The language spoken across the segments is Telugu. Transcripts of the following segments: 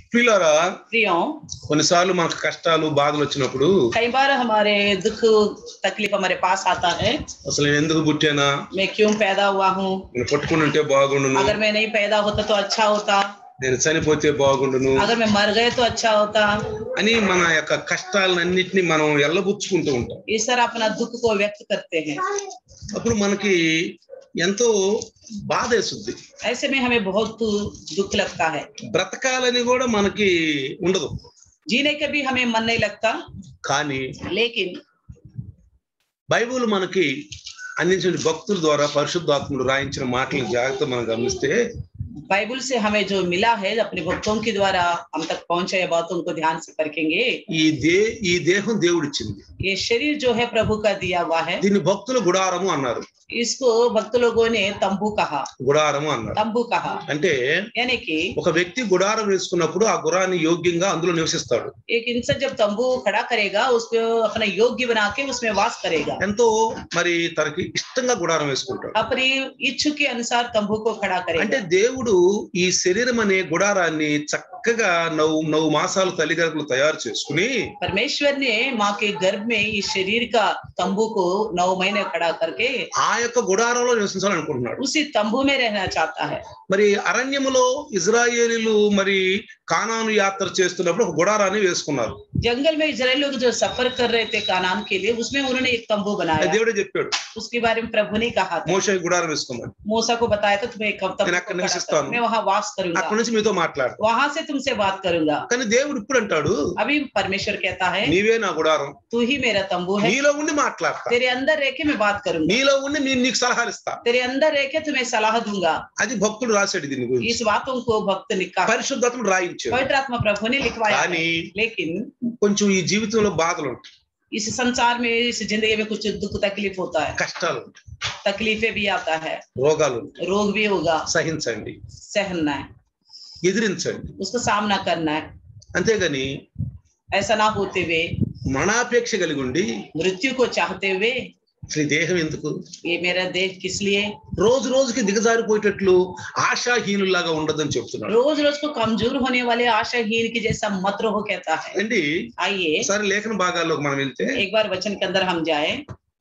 ప్రియులారా प्रियों కొన్నిసార్లు మనకు కష్టాలు బాధలు వచ్చినప్పుడు कई बार हमारे दुख तकलीफ हमारे पास आता है అసలు నేను ఎందుకు పుట్టానా मैं क्यों पैदा हुआ हूँ నేను పట్టుకుని ఉంటే బాగుండును अगर मैं नहीं पैदा होता तो अच्छा होता నేను చనిపోతే బాగుండును अगर मैं मर गए तो अच्छा होता అని మన యొక్క కష్టాలన్నింటినీ మనం ఎల్లబుచ్చుకుంటూ ఉంటాం इस तरह अपना दुख को व्यक्त करते हैं అప్పుడు మనకి ఎంతో బాధ వేస్తుంది ऐसे में हमें बहुत दुख लगता है బ్రతకాలని కూడా మనకి ఉండదు जीने का भी हमें मन नहीं लगता కానీ लेकिन బైబుల్ మనకి అందించిన భక్తుల ద్వారా పరిశుద్ధాత్ముడు రాయించిన మాటలను జాగ్రత్త మనం గమనిస్తే बाइबल से हमें जो मिला है अपने भक्तों के द्वारा हम तक पहुंचे बातों को ध्यान से परखेंगे ఈ దే ఈ దేహం దేవుడిచ్చింది ये शरीर जो है प्रभु का दिया हुआ है దీన్ని భక్తుల గుడారము అన్నారు इसको भक्त लोगों ने तंबू कहा గుడారము అన్నారు तंबू कहा అంటే यानी कि ఒక వ్యక్తి గుడారం వేసుకున్నప్పుడు ఆ గుడాన్ని యోగ్యంగా అందులో నివసిస్తాడు एक इंसान जब तंबू खड़ा करेगा उसको अपना योग्य बना के उसमें वास करेगा ఎంతో మరి తనకి ఇష్టంగా గుడారం వేసుకుంటాడు अपनी इच्छु के अनुसार तंबू को खड़ा అంటే करेगा దేవుడు ఈ శరీరం అనే గుడారాన్ని చక్కగా నవ్వు నవ్వు మాసాలు తల్లిదండ్రులు తయారు చేసుకుని परमेश्वर ने माँ के गर्भ में इस शरीर का तंबू को नौ महीने खड़ा करके ఆ యొక్క గుడారంలో నివసించాలనుకుంటున్నాడు उसी तंबू में रहना चाहता है మరి అరణ్యములో ఇజ్రాయేలీలు మరి కానాను యాత్ర చేస్తున్నప్పుడు ఒక గుడారాన్ని వేసుకున్నారు जंगल में इसराइल लोग जो सफर कर रहे थे कानान के लिए उसमें उन्होंने एक तंबू అది बनाया దేవుడే చెప్పాడు उसके बारे में प्रभु ने कहा था మోషే గుడారం వేసుకోమని मूसा को बताया था तुम्हें एक तंबू నేను को అక్కడ खड़ा నివసిస్తాను. करो। मैं वहां वास करूंगा అక్కడి నుంచి మీతో మాట్లాడు वहां से तुमसे बात करूंगा కానీ దేవుడు ఇప్పుడు అంటాడు अभी परमेश्वर कहता है నీవే నా గుడారం तू ही मेरा तंबू है నీలో ఉండి మాట్లాడతా तेरे अंदर रह के मैं बात करूंगा నీలో ఉండి నేను నీకు సలహాలు ఇస్తా तेरे अंदर रह के तुम्हें सलाह दूंगा అది భక్తుడు రాశాడు దీని గురించి इस बातों को भक्त ने कहा పరిశుద్ధాత్ముడు రాయించాడు पवित्र आत्मा प्रभु ने लिखवाया है। కానీ लेकिन కొంచెం ఈ జీవితంలో బాధలు ఉంటాయి इस संसार में इस जिंदगी में कुछ दुख तकलीफ होता है కష్టాలు ఉంటాయి तकलीफें भी आता है రోగాలు ఉంటాయి रोग भी होगा సహించండి सहना है ఎదిరించండి उसका सामना करना है అంతేగాని ऐसा ना होते हुए మనాపేక్ష కలిగి ఉండి मृत्यु को चाहते हुए అసలు ఈ దేహం ఎందుకు ये मेरा देह किस लिए రోజు రోజుకి దిగజారిపోయేటట్లు ఆశాహీనులాగా ఉండదని చెప్తున్నాడు रोज रोज को कमजोर होने वाले आशाहीन की जैसा मत रहो कहता है అండి आइए ఒకసారి లేఖన భాగాల్లోకి మనం వెళ్తే एक बार वचन के अंदर हम जाए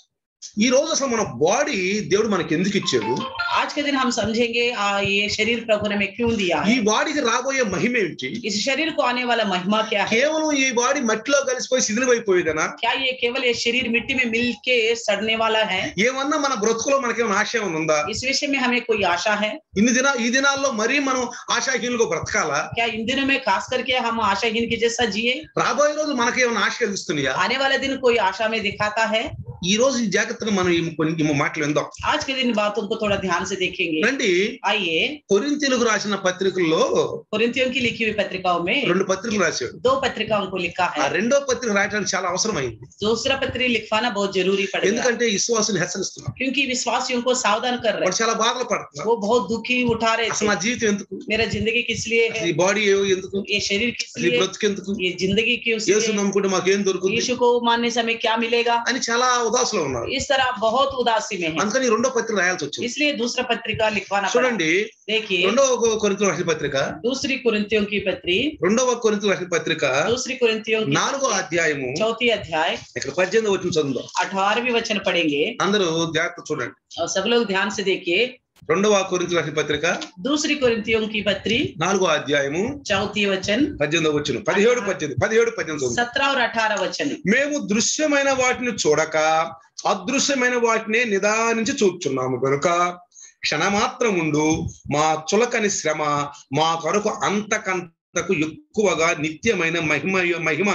ఈ రోజు అసలు మన బాడీ దేవుడు మనకి ఎందుకు ఇచ్చాడు आज के दिन हम समझेंगे आ, ये शरीर प्रभु ने हमें क्यों दिया ఈ है బాడీకి రాబోయే మహిమ ఏంటి इस शरीर को आने वाला महिमा क्या है కేవలం ఈ బాడీ మట్టిలో కలిసిపోయి శిథిలమైపోయేదనా क्या ये केवल ये शरीर मिट्टी में मिल के सड़ने वाला है ఏమన్నా మన బ్రతుకులో మనకేమైనా ఆశ ఏమైనా ఉందా इस विषय में हमें कोई आशा है ఇన్ని దిన ఈ దినాల్లో మరీ మనం ఆశాహీనులుగా బ్రతకాలా क्या इन दिनों में खास करके हम आशाहीन के जैसा जिए రాబోయే రోజు మనకేమైనా ఆశ కలిగిస్తున్నాయా आने वाले दिन कोई आशा में दिखाता है ఈ రోజు ఈ జాగ్రత్తగా మనం ఈ కొన్ని ఈ మాటలు విందాం आज के दिन बातों को थोड़ा ध्यान से देखेंगे రండి आइए కొరింతీలకు రాసిన పత్రికల్లో कुरिन्थियों की लिखी हुई पत्रिकाओं में రెండు పత్రికలు రాశాడు दो पत्रिकाओं को लिखा ఆ है రెండో పత్రిక రాయడానికి చాలా అవసరమైంది दूसरा पत्री लिखवाना बहुत जरूरी पड़ेगा ఎందుకంటే విశ్వాసులు హెచ్చరిస్తున్నారు क्योंकि विश्वासियों को सावधान कर रहे వాళ్ళు చాలా బాధలు हैं పడుతున్నారు वो बहुत दुखी उठा रहे అసలు थे నా జీవితం ఎందుకు मेरा जिंदगी किस लिए है ఈ బాడీ ఎందుకు ये शरीर किस అసలు ఈ लिए బ్రతుకు ఎందుకు ये जिंदगी की యేసు उसके నమ్ముకుంటే మాకేం దొరుకుతుంది यीशु को मानने से हमें क्या मिलेगा అని చాలా ఉదాసులో ఉన్నారు इस तरह बहुत उदासी में है అందుకని ఈ రెండో పత్రిక రాయాల్సి వచ్చింది इसलिए दूसरा पत्रिका लिखवाना पड़ा చూడండి देखिए రెండవ కొరింతలు రాసిన పత్రిక दूसरी कुरिन्थियों की पत्री రెండవ కొరింతలు రాసిన పత్రిక दूसरी कुरिन्थियों की నాలుగో అధ్యాయము चौथी अध्याय ఇక్కడ పద్దెనిమిది వచ్చిన చదువు अठारहवीं वचन पढ़ेंगे అందరూ జాగ్రత్త చూడండి और सब लोग ध्यान से देखिए రెండవ కొరింతలు రాసిన పత్రిక दूसरी कुरिन्थियों की पत्री నాలుగో అధ్యాయము चौथी वचन పద్దెనిమిది వచ్చిన పదిహేడు పద్దెనిమిది పదిహేడు పద్దెనిమిది చదువు. सत्रह और अठारह वचन మేము దృశ్యమైన వాటిని చూడక అదృశ్యమైన వాటినే నిదానించి చూచున్నాము కనుక క్షణమాత్రముండు మా చులకని శ్రమ మా కొరకు అంతకంతకు ఎక్కువగా నిత్యమైన మహిమ మహిమ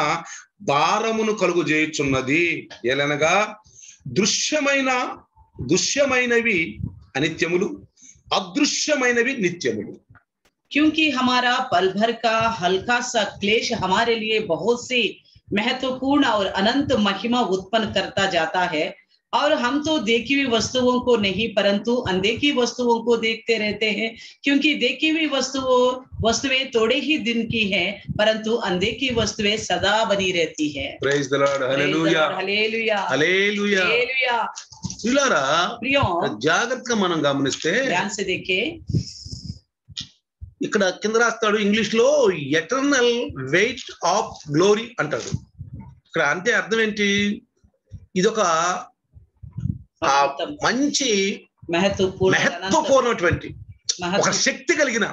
భారమును కలుగు చేయుచున్నది ఎలనగా దృశ్యమైన దృశ్యమైనవి అనిత్యములు అదృశ్యమైనవి నిత్యములు क्योंकि हमारा पल भर का हल्का सा क्लेश हमारे लिए बहुत सी महत्वपूर्ण और अनंत महिमा उत्पन्न करता जाता है और हम तो देखी हुई वस्तुओं को नहीं परंतु अनदेखी वस्तुओं को देखते रहते हैं क्योंकि देखी हुई वस्तुओं वस्तुएं थोड़े ही दिन की हैं परंतु अनदेखी वस्तुएं सदा बनी रहती है praise the Lord hallelujah hallelujah hallelujah hallelujah ప్రియులారా प्रियो జాగ్రత్తగా మనం గమనిస్తే ध्यान से देखे ఇక్కడ కింద రాస్తాడు ఇంగ్లీష్ లో ఎటర్నల్ వెయిట్ ఆఫ్ గ్లోరీ అంటాడు ఇక్కడ అంటే అర్థం ఏంటి ఇదొక ఆ सर्वोत्तम, మంచి महत्वपूर्ण और अनंत మహత్వపూర్ణటువంటి ఒక महत्व శక్తి కలిగిన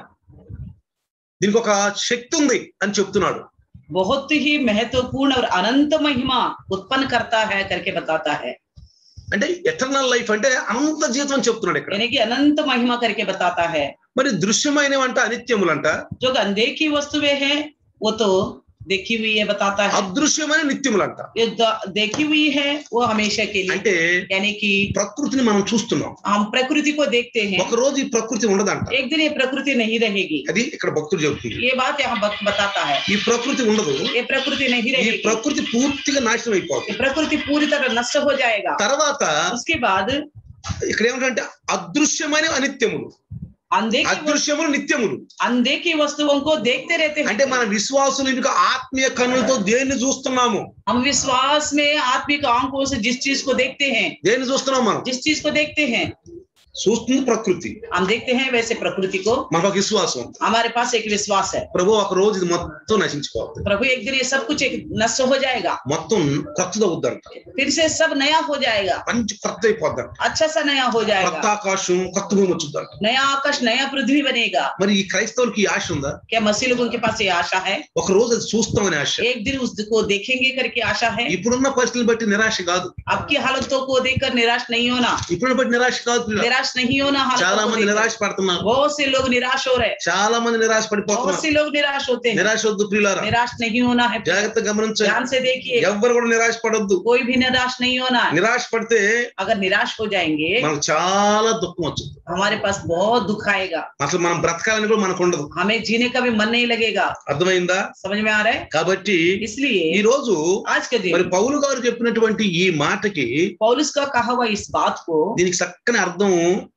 దీనికి ఒక శక్తి ఉంది అని చెప్తున్నాడు बहुत ही महत्वपूर्ण और अनंत महिमा उत्पन्न करता है करके बताता है అంటే ఎటర్నల్ లైఫ్ అంటే అనంత జీవితం అని చెప్తున్నాడు ఇక్కడ यानी कि अनंत महिमा करके बताता है మరి దృశ్యమైనవంట అనిత్యములంట जो अनदेखी वस्तुएं हैं वो तो देखी हुई है बताता है అదృశ్యమైన నిత్యములంట जो द- देखी हुई है वो हमेशा के लिए అంటే यानी कि ప్రకృతిని మనం చూస్తున్నాం हम प्रकृति को देखते हैं ఒక రోజు ఈ ప్రకృతి ఉండదంట एक दिन ये प्रकृति नहीं रहेगी అది ఇక్కడ భక్తుడు చెప్తుంది ये बात यहाँ बत- बताता है ఈ ప్రకృతి ఉండదు ये प्रकृति नहीं ఈ रहेगी ప్రకృతి పూర్తిగా నాశనం ये అయిపోతుంది प्रकृति पूरी तरह नष्ट हो जाएगा తర్వాత उसके बाद ఇక్కడ ఏమంటే అదృశ్యమైన అనిత్యములు अनदेखी అదృశ్యములు నిత్యములు अनदेखी वस्तुओं को देखते रहते అంటే हैं మన విశ్వాసులు ఇంకా ఆత్మీయ కన్నులతో దేన్ని చూస్తున్నాము हम विश्वास में आत्मिक आंखों से जिस चीज को देखते हैं దేన్ని చూస్తున్నాం మనం जिस चीज को देखते हैं చూస్తుంది ప్రకృతి हम देखते हैं वैसे प्रकृति को మనకు ఒక విశ్వాసం ఉంది. हमारे पास एक विश्वास है ప్రభు ఒక రోజు ఇది మొత్తం నశించుకోవాలి प्रभु एक दिन ये सब कुछ एक नष्ट हो जाएगा మొత్తం కొత్తది అవుద్దంట फिर से सब नया हो जाएगा మంచి కొత్త అయిపోద్దంట अच्छा सा नया हो కొత్త जाएगा ఆకాశం కొత్త భూమి వచ్చుద్దంట नया आकाश नया पृथ्वी बनेगा మరి ఈ క్రైస్తవులకి ఈ ఆశ ఉందా क्या मसीह लोगों के पास ये आशा है ఒక రోజు అది చూస్తామని ఆశ एक दिन उसको देखेंगे करके आशा है ఇప్పుడున్న పరిస్థితులు బట్టి నిరాశ కాదు अब की हालतों को देखकर निराश नहीं होना ఇప్పుడున్న బట్టి నిరాశ కాదు పిల్లలు. निराश नहीं होना చాలా हालतों को మంది देखकर। నిరాశ పడుతున్నారు बहुत से लोग निराश हो रहे हैं చాలా మంది నిరాశ बहुत పడిపోతున్నారు से लोग निराश होते हैं నిరాశ వద్దు ప్రియులారా निराश नहीं होना है జాగ్రత్త గమనించండి ध्यान से देखिए ఎవ్వరు కూడా నిరాశ పడొద్దు कोई भी निराश नहीं होना है నిరాశ పడితే अगर निराश हो जाएंगे మనకు చాలా దుఃఖం వచ్చింది हमारे पास बहुत दुख आएगा అసలు మనం బ్రతకాలని కూడా మనకు ఉండదు हमें जीने का भी मन नहीं लगेगा అర్థమైందా समझ में आ रहा है కాబట్టి ఈ इसलिए రోజు आज के మరి दिन పౌలు గారు చెప్పినటువంటి ఈ మాటకి पौलुस का कहा हुआ इस बात को దీనికి చక్కని అర్థం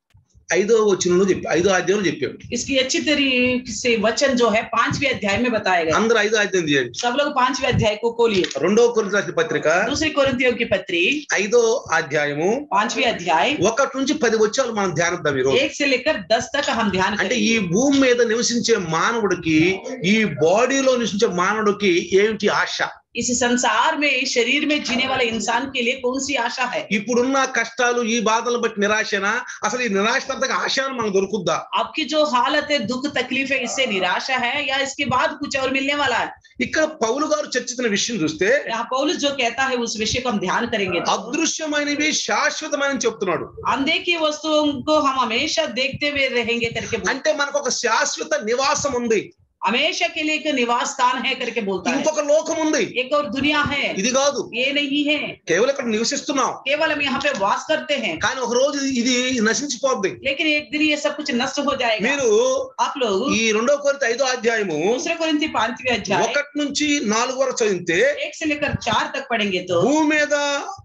ఐదో వచనంలో చెప్పి ఐదో అధ్యాయంలో చెప్పాడు इसकी अच्छी तरीके से वचन जो है पांचवें अध्याय में बताया गया అందరూ ఐదో అధ్యాయం తీయండి सब लोग पांचवें अध्याय को खोलिए రెండో కొరింథీ రాసిన పత్రిక दूसरी कोरिन्थियों की पत्री ఐదో అధ్యాయము पांचवें अध्याय ఒకటి నుంచి పది వచ్చాలు మనం ధ్యానిద్దాం ఈరోజు एक से लेकर दस तक हम ध्यान అంటే करेंगे ఈ భూమి మీద నివసించే మానవుడికి ఈ బాడీలో నివసించే మానవుడికి ఏమిటి ఆశ इस संसार में शरीर में जीने वाले इंसान के लिए कौन सी आशा है ఇప్పుడున్న కష్టాలు ఈ బాధలు బట్టి నిరాశనా అసలు ఈ నిరాశ తర్వాత ఆశ మనకు దొరుకుద్దా आपकी जो हालत है दुख तकलीफ है इससे निराशा है या इसके बाद कुछ और मिलने वाला है ఇక్కడ పౌలు గారు చర్చించిన విషయం చూస్తే यहाँ पौलुस जो कहता है उस विषय को हम ध्यान करेंगे तो అదృశ్యమైనవి శాశ్వతమైన చెప్తున్నాడు अनदेखी वस्तुओं को हम हमेशा देखते हुए रहेंगे करके बोल- అంటే మనకు ఒక శాశ్వత నివాసం ఉంది हमेशा के लिए एक निवास स्थान है करके बोलता है ఇంకొక లోకం ఉంది एक और दुनिया है ఇది కాదు ये नहीं है కేవలం ఇక్కడ నివసిస్తున్నాం केवल हम यहाँ पे वास करते हैं కానీ ఒక రోజు ఇది నశించిపోద్ది लेकिन एक दिन ये सब कुछ नष्ट हो जाएगा మీరు आप लोग ఈ రెండో కొరిత ఐదో అధ్యాయము दूसरे कोरिन्थी पांचवें अध्याय ఒకటి నుంచి నాలుగు వరకు చదివితే एक से लेकर चार तक पढ़ेंगे तो భూమి మీద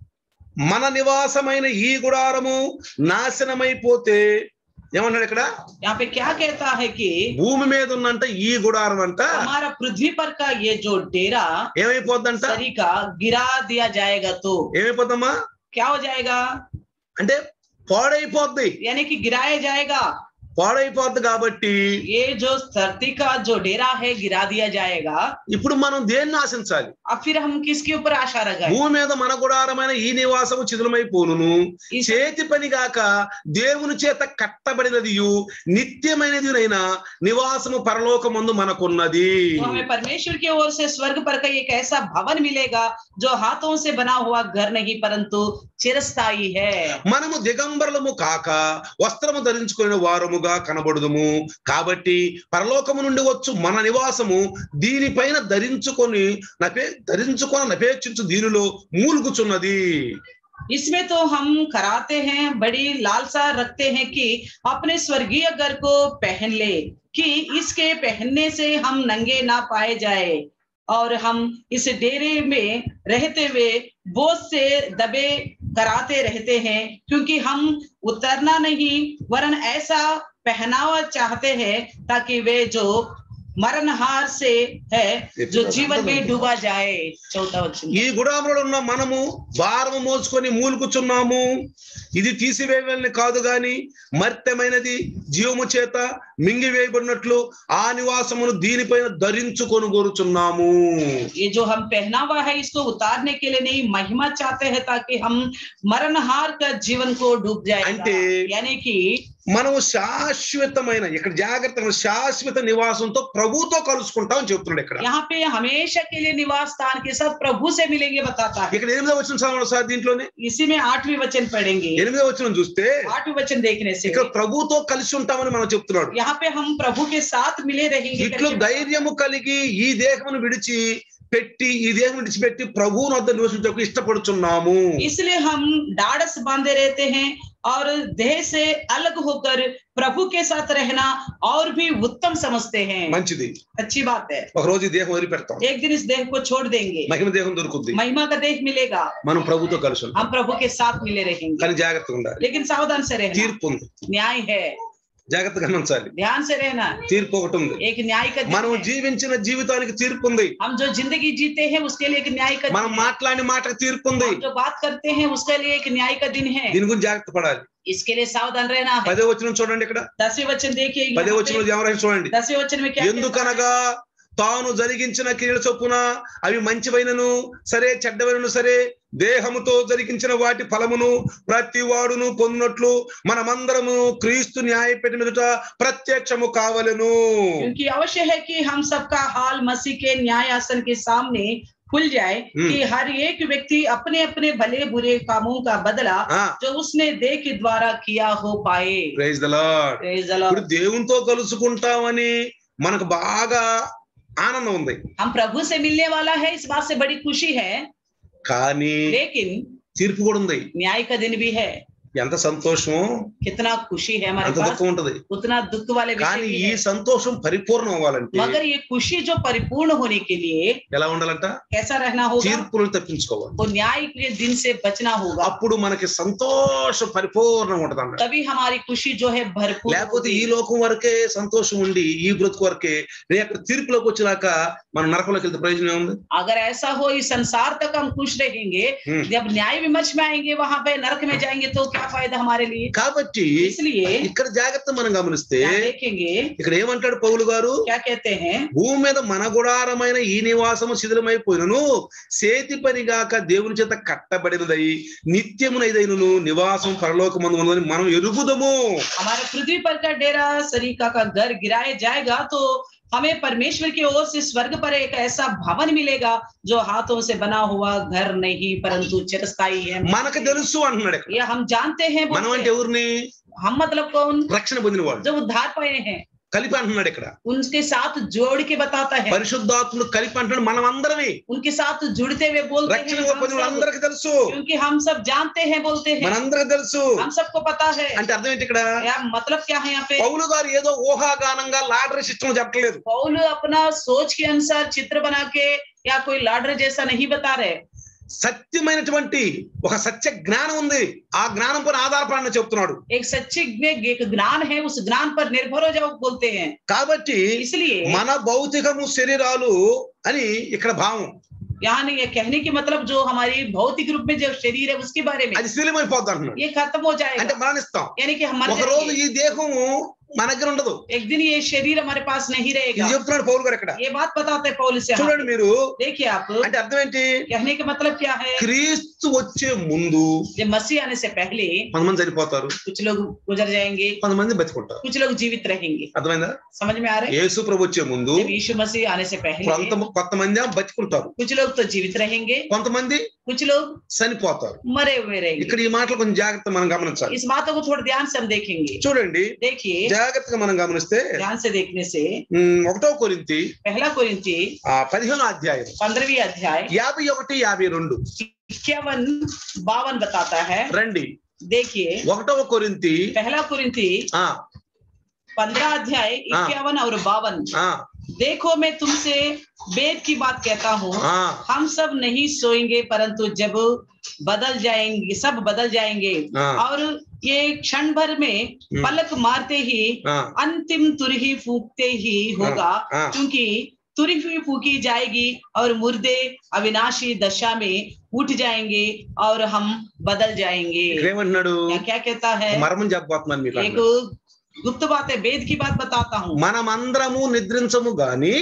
మన నివాసమైన ఈ గుడారము నాశనమైపోతే ఏమన్నాడు ఇక్కడ यहाँ पे क्या कहता है कि భూమి మీద ఉన్నంట ఈ గుడారం అంట हमारा पृथ्वी पर का ये जो डेरा ఏమైపోద్దంట सरी का गिरा दिया जाएगा तो ఏమైపోద్దమ్మా क्या हो जाएगा అంటే పాడైపోద్ది यानी कि गिराया जाएगा పాడైపోద్ది కాబట్టి ये जो धरती का जो डेरा है गिरा दिया जाएगा ఇప్పుడు మనం దేన్ని ఆశించాలి अब फिर हम किसके ऊपर आशा लगाए భూమి మీద మన గుడారమైన ఈ నివాసము చిదులమైపోనును इस చేతి పని గాక దేవుని చేత కట్టబడినది నిత్యమైనదినైన నివాసము పరలోకమందు మనకున్నది तो हमें परमेश्वर की ओर से स्वर्ग पर का एक ऐसा भवन मिलेगा जो हाथों से बना हुआ घर नहीं परंतु चिरस्थायी है మనము దిగంబరులము కాక వస్త్రము ధరించుకునే వారముగా కనబడుదుము కాబట్టి పరలోకము నుండి వచ్చు మన నివాసము దీనిపైన ధరించుకొని నపే ధరించుకొని నపేక్షించు దీనిలో మూలుగుచున్నది इसमें तो हम कराते हैं बड़ी लालसा रखते हैं कि अपने स्वर्गीय घर को पहन ले कि इसके पहनने से हम नंगे ना पाए जाए और हम इस डेरे में रहते हुए बोझ से दबे कराते रहते हैं क्योंकि हम उतरना नहीं वरन ऐसा पहनावा चाहते हैं ताकि वे जो मरणहार से है जो जीवन में डूबा जाए चौथा वचन ఈ గుడాములో ఉన్న మనము భారము మోసుకొని మూలుకుచున్నాము ఇది తీసివేయవలని కాదు గాని మర్త్యమైనది జీవము చేత మింగివేయబడినట్లు ఆ నివాసమును దీనిపైన ధరించుకొని కోరుచున్నాము ये जो हम पहनावा है इसको उतारने के लिए नहीं महिमा चाहते हैं ताकि हम मरणहार का जीवन को डूब जाए అంటే- यानी कि మనము శాశ్వతమైన ఇక్కడ జాగ్రత్తగా శాశ్వత నివాసంతో ప్రభుతో కలుసుకుంటాం అని చెప్తున్నాడు ఇక్కడ यहाँ पे हमेशा के लिए निवास स्थान के साथ प्रभु से मिलेंगे बताता है ఇక్కడ ఎనిమిదో వచ్చిన చదవండి సార్ దీంట్లోనే इसी में आठवीं वचन पढ़ेंगे ఎనిమిదో వచ్చిన చూస్తే आठवीं वचन देखने से ఇక్కడ ప్రభుతో కలిసి ఉంటామని మనం చెప్తున్నాడు यहाँ पे हम प्रभु के साथ मिले रहेंगे ఇట్లు करके ధైర్యము కలిగి ఈ దేహమును విడిచి పెట్టి ఈ దేహం విడిచిపెట్టి ప్రభువుని వద్ద నివసించకు ఇష్టపడుచున్నాము इसलिए हम डाड़स बांधे रहते हैं और देह से अलग होकर प्रभु के साथ रहना और भी उत्तम समझते हैं మంచిది अच्छी बात है ఒక రోజు ఈ దేహం వదిలిపెడతాం एक दिन इस देह को छोड़ देंगे మహిమ దేహం దొరుకుద్ది महिमा का देह मिलेगा మనం ప్రభుతో కలిసి ఉంటాం हम प्रभु के साथ मिले रहेंगे కానీ జాగ్రత్తగా ఉండాలి लेकिन सावधान से रहना తీర్పు ఉంది न्याय है జాగ్రత్తగా గమనించాలి ध्यान से रहना తీర్పు ఒకటి ఉంది एक न्याय का दिन మనం है। జీవించిన జీవితానికి తీర్పు ఉంది हम जो जिंदगी जीते हैं उसके लिए एक न्याय का మనం दिन है మాట్లాడిన మాటకు తీర్పు ఉంది हम जो बात करते हैं उसके लिए एक न्याय का दिन है దీని గురించి జాగ్రత్త పడాలి इसके लिए सावधान रहना है పదే వచ్చిన చూడండి ఇక్కడ दसवें वचन देखिए పదే यहाँ వచ్చిన पे। ఎవరైనా చూడండి दसवें वचन में क्या कहता है? ఎందుకనగా తాను జరిగించిన క్రియల చొప్పున అవి మంచివైనను సరే చెడ్డవైనను సరే దేహముతో జరిగించిన వాటి ఫలమును ప్రతి వాడును పొందినట్లు మనమందరము క్రీస్తు న్యాయపీఠం ఎదుట ప్రత్యక్షము కావలెను क्योंकि अवश्य है कि हम सबका हाल मसीह के न्याय आसन के सामने खुल जाए हम्म। कि हर एक व्यक्ति अपने अपने भले बुरे कामों का बदला ఆ जो उसने देह के द्वारा किया हो पाए praise the Lord Praise the Lord. ఇప్పుడు దేవునితో కలుసుకుంటామని మనకు బాగా ఆనందం ఉంది हम प्रभु से मिलने वाला है इस बात से बड़ी खुशी है కానీ लेकिन తీర్పు కూడా ఉంది न्याय का दिन भी है ఎంత సంతోషమో कितना खुशी है हमारे అంత पास దుఃఖం ఉంటది उतना दुख वाले विषय కానీ भी ఈ है సంతోషం పరిపూర్ణం అవ్వాలంటే मगर ये खुशी जो परिपूर्ण होने के लिए ఎలా ఉండాలంట कैसा रहना होगा తీర్పులను తప్పించుకోవాలి वो न्याय के दिन से बचना होगा అప్పుడు మనకి సంతోషం పరిపూర్ణంగా ఉంటది అన్న तभी हमारी खुशी जो है भरपूर లేకపోతే होगी। ఈ లోకం వరకే సంతోషం ఉండి ఈ బ్రతుకు వరకే రేపు తీర్పులోకి వచ్చినాక మనం నరకంలోకి వెళ్తే ప్రయోజనం ఏముంది अगर ऐसा हो इस संसार तक हम खुश रहेंगे हम्म। जब न्याय विमर्श में आएंगे वहां पे नरक में जाएंगे तो क्या फायदा हमारे लिए కాబట్టి इसलिए ఇక్కడ జాగ్రత్త మనం గమనిస్తే यहाँ देखेंगे ఇక్కడ ఏమంటాడు పౌలు గారు क्या कहते हैं భూమి మీద మన గుడారమైన ఈ నివాసము శిథిలమైపోయినను చేతి పనిగాక దేవుని చేత కట్టబడినదై నిత్యమునైదైనను నివాసం పరలోకమందు ఉన్నదని మనం ఎరుగుదము हमारे पृथ्वी पर का डेरा सरीका का घर गिराया जाएगा तो हमें परमेश्वर की ओर से स्वर्ग पर एक ऐसा भवन मिलेगा जो हाथों से बना हुआ घर नहीं परंतु चिरस्थायी है మనకు తెలుసు అంటున్నాడు ఇక్కడ ये हम जानते हैं మనం बोलते అంటే हैं। ఎవరిని हम मतलब कौन రక్షణ పొందిన వాళ్ళు जो उद्धार पाए हैं కలిపి అంటున్నాడు ఇక్కడ उनके साथ जोड़ के बताता है పరిశుద్ధాత్ముడు కలిపి అంటున్నాడు మనం అందరమే उनके साथ जुड़ते हुए बोलते రక్షణ हैं हम పొందిన सब, వాళ్ళందరికీ తెలుసు क्योंकि हम सब जानते हैं बोलते हैं మనందరికి తెలుసు हम सबको पता है అంటే అర్థం ఏంటి ఇక్కడ या मतलब क्या है यहाँ पे పౌలు గారు ఏదో ఊహాగానంగా లాటరీ సిస్టమ్ చెప్పట్లేదు पौल अपना सोच के अनुसार चित्र बना के या कोई लाडर जैसा नहीं बता रहे సత్యమైనటువంటి ఒక సత్య జ్ఞానం ఉంది ఆ జ్ఞానం పైన ఆధారపడని చెప్తున్నాడు एक सच्ची में एक ज्ञान है उस ज्ञान पर निर्भर हो जाओ बोलते हैं కాబట్టి इसलिए మన భౌతికము శరీరాలు అని ఇక్కడ భావం यहाँ नहीं ये कहने की मतलब जो हमारी भौतिक रूप में जो शरीर है उसके बारे में అది శిథిలమైపోద్ది అంటున్నాడు ये खत्म हो అంటే जाएगा మరణిస్తాం यानी कि हम मर ఒక రోజు जाएंगे। ఈ దేహము మన దగ్గర ఉండదు एक दिन ये शरीर हमारे पास नहीं ఇది रहेगा చెప్తున్నాడు పౌలు గారు ఇక్కడ ये बात बताते हैं पौल से यहाँ చూడండి पे। మీరు देखिए आप అంటే అర్థం ఏంటి कहने का मतलब क्या है క్రీస్తు వచ్చే ముందు जब मसीह आने से पहले కొంతమంది చనిపోతారు कुछ लोग गुजर जाएंगे కొంతమంది బతికుంటారు कुछ लोग जीवित रहेंगे అర్థమైందా समझ में आ रहा है యేసు ప్రభు వచ్చే ముందు जब यीशु मसीह आने से पहले కొంత కొంతమంది బతికుంటారు कुछ लोग तो जीवित रहेंगे కొంతమంది कुछ लोग చనిపోతారు मरे हुए रहेंगे ఇక్కడ ఈ మాటలు కొంచెం జాగ్రత్త మనం గమనించాలి इस बातों को थोड़ा ध्यान से हम देखेंगे చూడండి देखिए జాగ్రత్తగా మనం గమనిస్తే ध्यान से देखने से ఉమ్, ఒకటో కొరింతి पहला कोरिंथी ఆ పదిహేను అధ్యాయం पंद्रहवीं अध्याय యాభై ఒకటి యాభై రెండు इक्यावन बावन बताता है రండి देखिए ఒకటవ కొరింతి पहला कुरिंथी ఆ पंद्रह अध्याय इक्यावन और बावन ఆ देखो मैं तुमसे वेद की बात कहता हूँ ఆ हम सब नहीं सोएंगे परंतु जब बदल जाएंगे सब बदल जाएंगे हाँ। और ये क्षण भर में हम्म। पलक मारते ही ఆ, अंतिम तुरही फूकते ही होगा ఆ. क्योंकि तुरही भी फूकी जाएगी और मुर्दे अविनाशी दशा में उठ जाएंगे और हम बदल जाएंगे ఇక్కడ ఏమంటున్నాడు यहाँ क्या कहता है మర్మం చెప్పబోతున్నాను మీకు एक गुप्त बात है वेद की बात बताता हूँ మనమందరము నిద్రించము గాని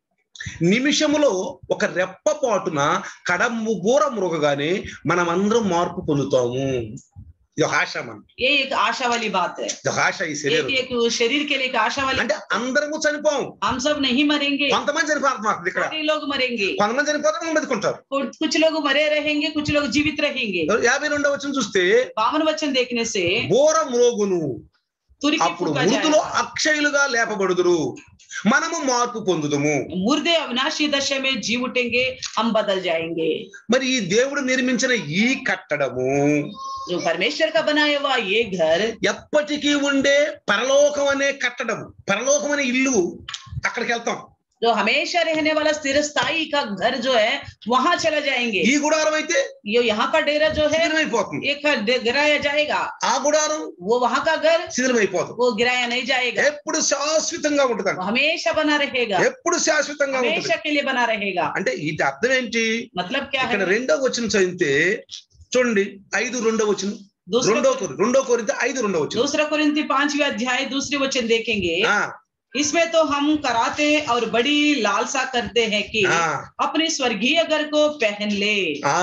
నిమిషములో ఒక రెప్పపాటున కడము బూర మృగగానే మనమందరం మార్పు పొందుతాము ఇది ఒక ఆశ మనం ये एक आशा वाली बात है ఇది ఒక ఆశ ఈ एक శరీరం एक शरीर के लिए एक आशा वाली అంటే అందరము చనిపోం हम सब नहीं मरेंगे కొంతమంది చనిపోతున్నారు ఇక్కడ सारे लोग मरेंगे కొంతమంది చనిపోతే మనం బతుకుంటారు कुछ कुछ लोग मरे रहेंगे कुछ लोग जीवित रहेंगे యాభై రెండో వచ్చిన చూస్తే बावन वचन देखने से బోర మ్రోగును तुरही అప్పుడు फूका మృతులు जाएगा అక్షయులుగా లేపబడుదురు మనము మార్పు పొందుదుము मुर्दे अविनाशी दशा में जी उठेंगे हम बदल जाएंगे మరి ఈ దేవుడు నిర్మించిన ఈ కట్టడము जो परमेश्वर का बनाया हुआ ये घर ఎప్పటికీ ఉండే పరలోకం అనే కట్టడం పరలోకం అనే ఇల్లు అక్కడికి వెళ్తాం जो हमेशा रहने वाला स्थिर स्थायी का घर जो है वहां चला जाएंगे ఈ గుడారం అయితే ये यहाँ का डेरा जो है శిథిలమైపోతుంది एक डे- गिराया जाएगा ఆ గుడారం वो वहां का घर శిథిలమైపోతుంది वो गिराया नहीं जाएगा ఎప్పుడు శాశ్వతంగా ఉంటుంది वो हमेशा बना रहेगा ఎప్పుడు శాశ్వతంగా ఉంటుంది हमेशा के लिए बना रहेगा అంటే ఇది అర్థం ఏంటి मतलब क्या ఇక్కడ है రెండో వచ్చిన చదివితే చూడండి ఐదు రెండో వచ్చిన दूसरा రెండో కొరి రెండో కొరితే ఐదు రెండో వచ్చిన दूसरा कुरिन्ती पांचवी अध्याय दूसरी वचन देखेंगे ఆ, इसमें तो हम कराते और बड़ी लालसा करते हैं कि ఆ, अपने स्वर्गीय घर को पहन ले ఆ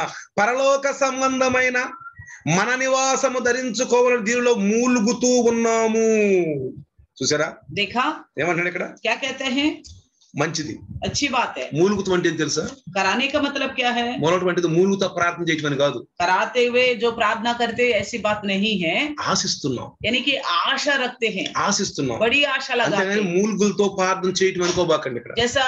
పరలోక సంబంధమైన మన నివాసము ధరించుకోవాలని దీనిలో మూలుగుతూ ఉన్నాము చూసారా देखा ఏమంటాడు ఇక్కడ क्या कहते हैं మంచిది अच्छी बात है మూలుగుతం అంటే ఏం తెలుసా कराने का मतलब क्या है మొదలటువంటిది మూలుగుతా ప్రార్థన చేయటమని కాదు कराते हुए जो प्रार्थना करते हैं, ऐसी बात नहीं है ఆశిస్తున్నాం यानी कि आशा रखते हैं ఆశిస్తున్నాం बड़ी आशा लगाते అంతేగాని हैं మూలుగులతో ప్రార్థన చేయటం అనుకోబాకండి ఇక్కడ जैसा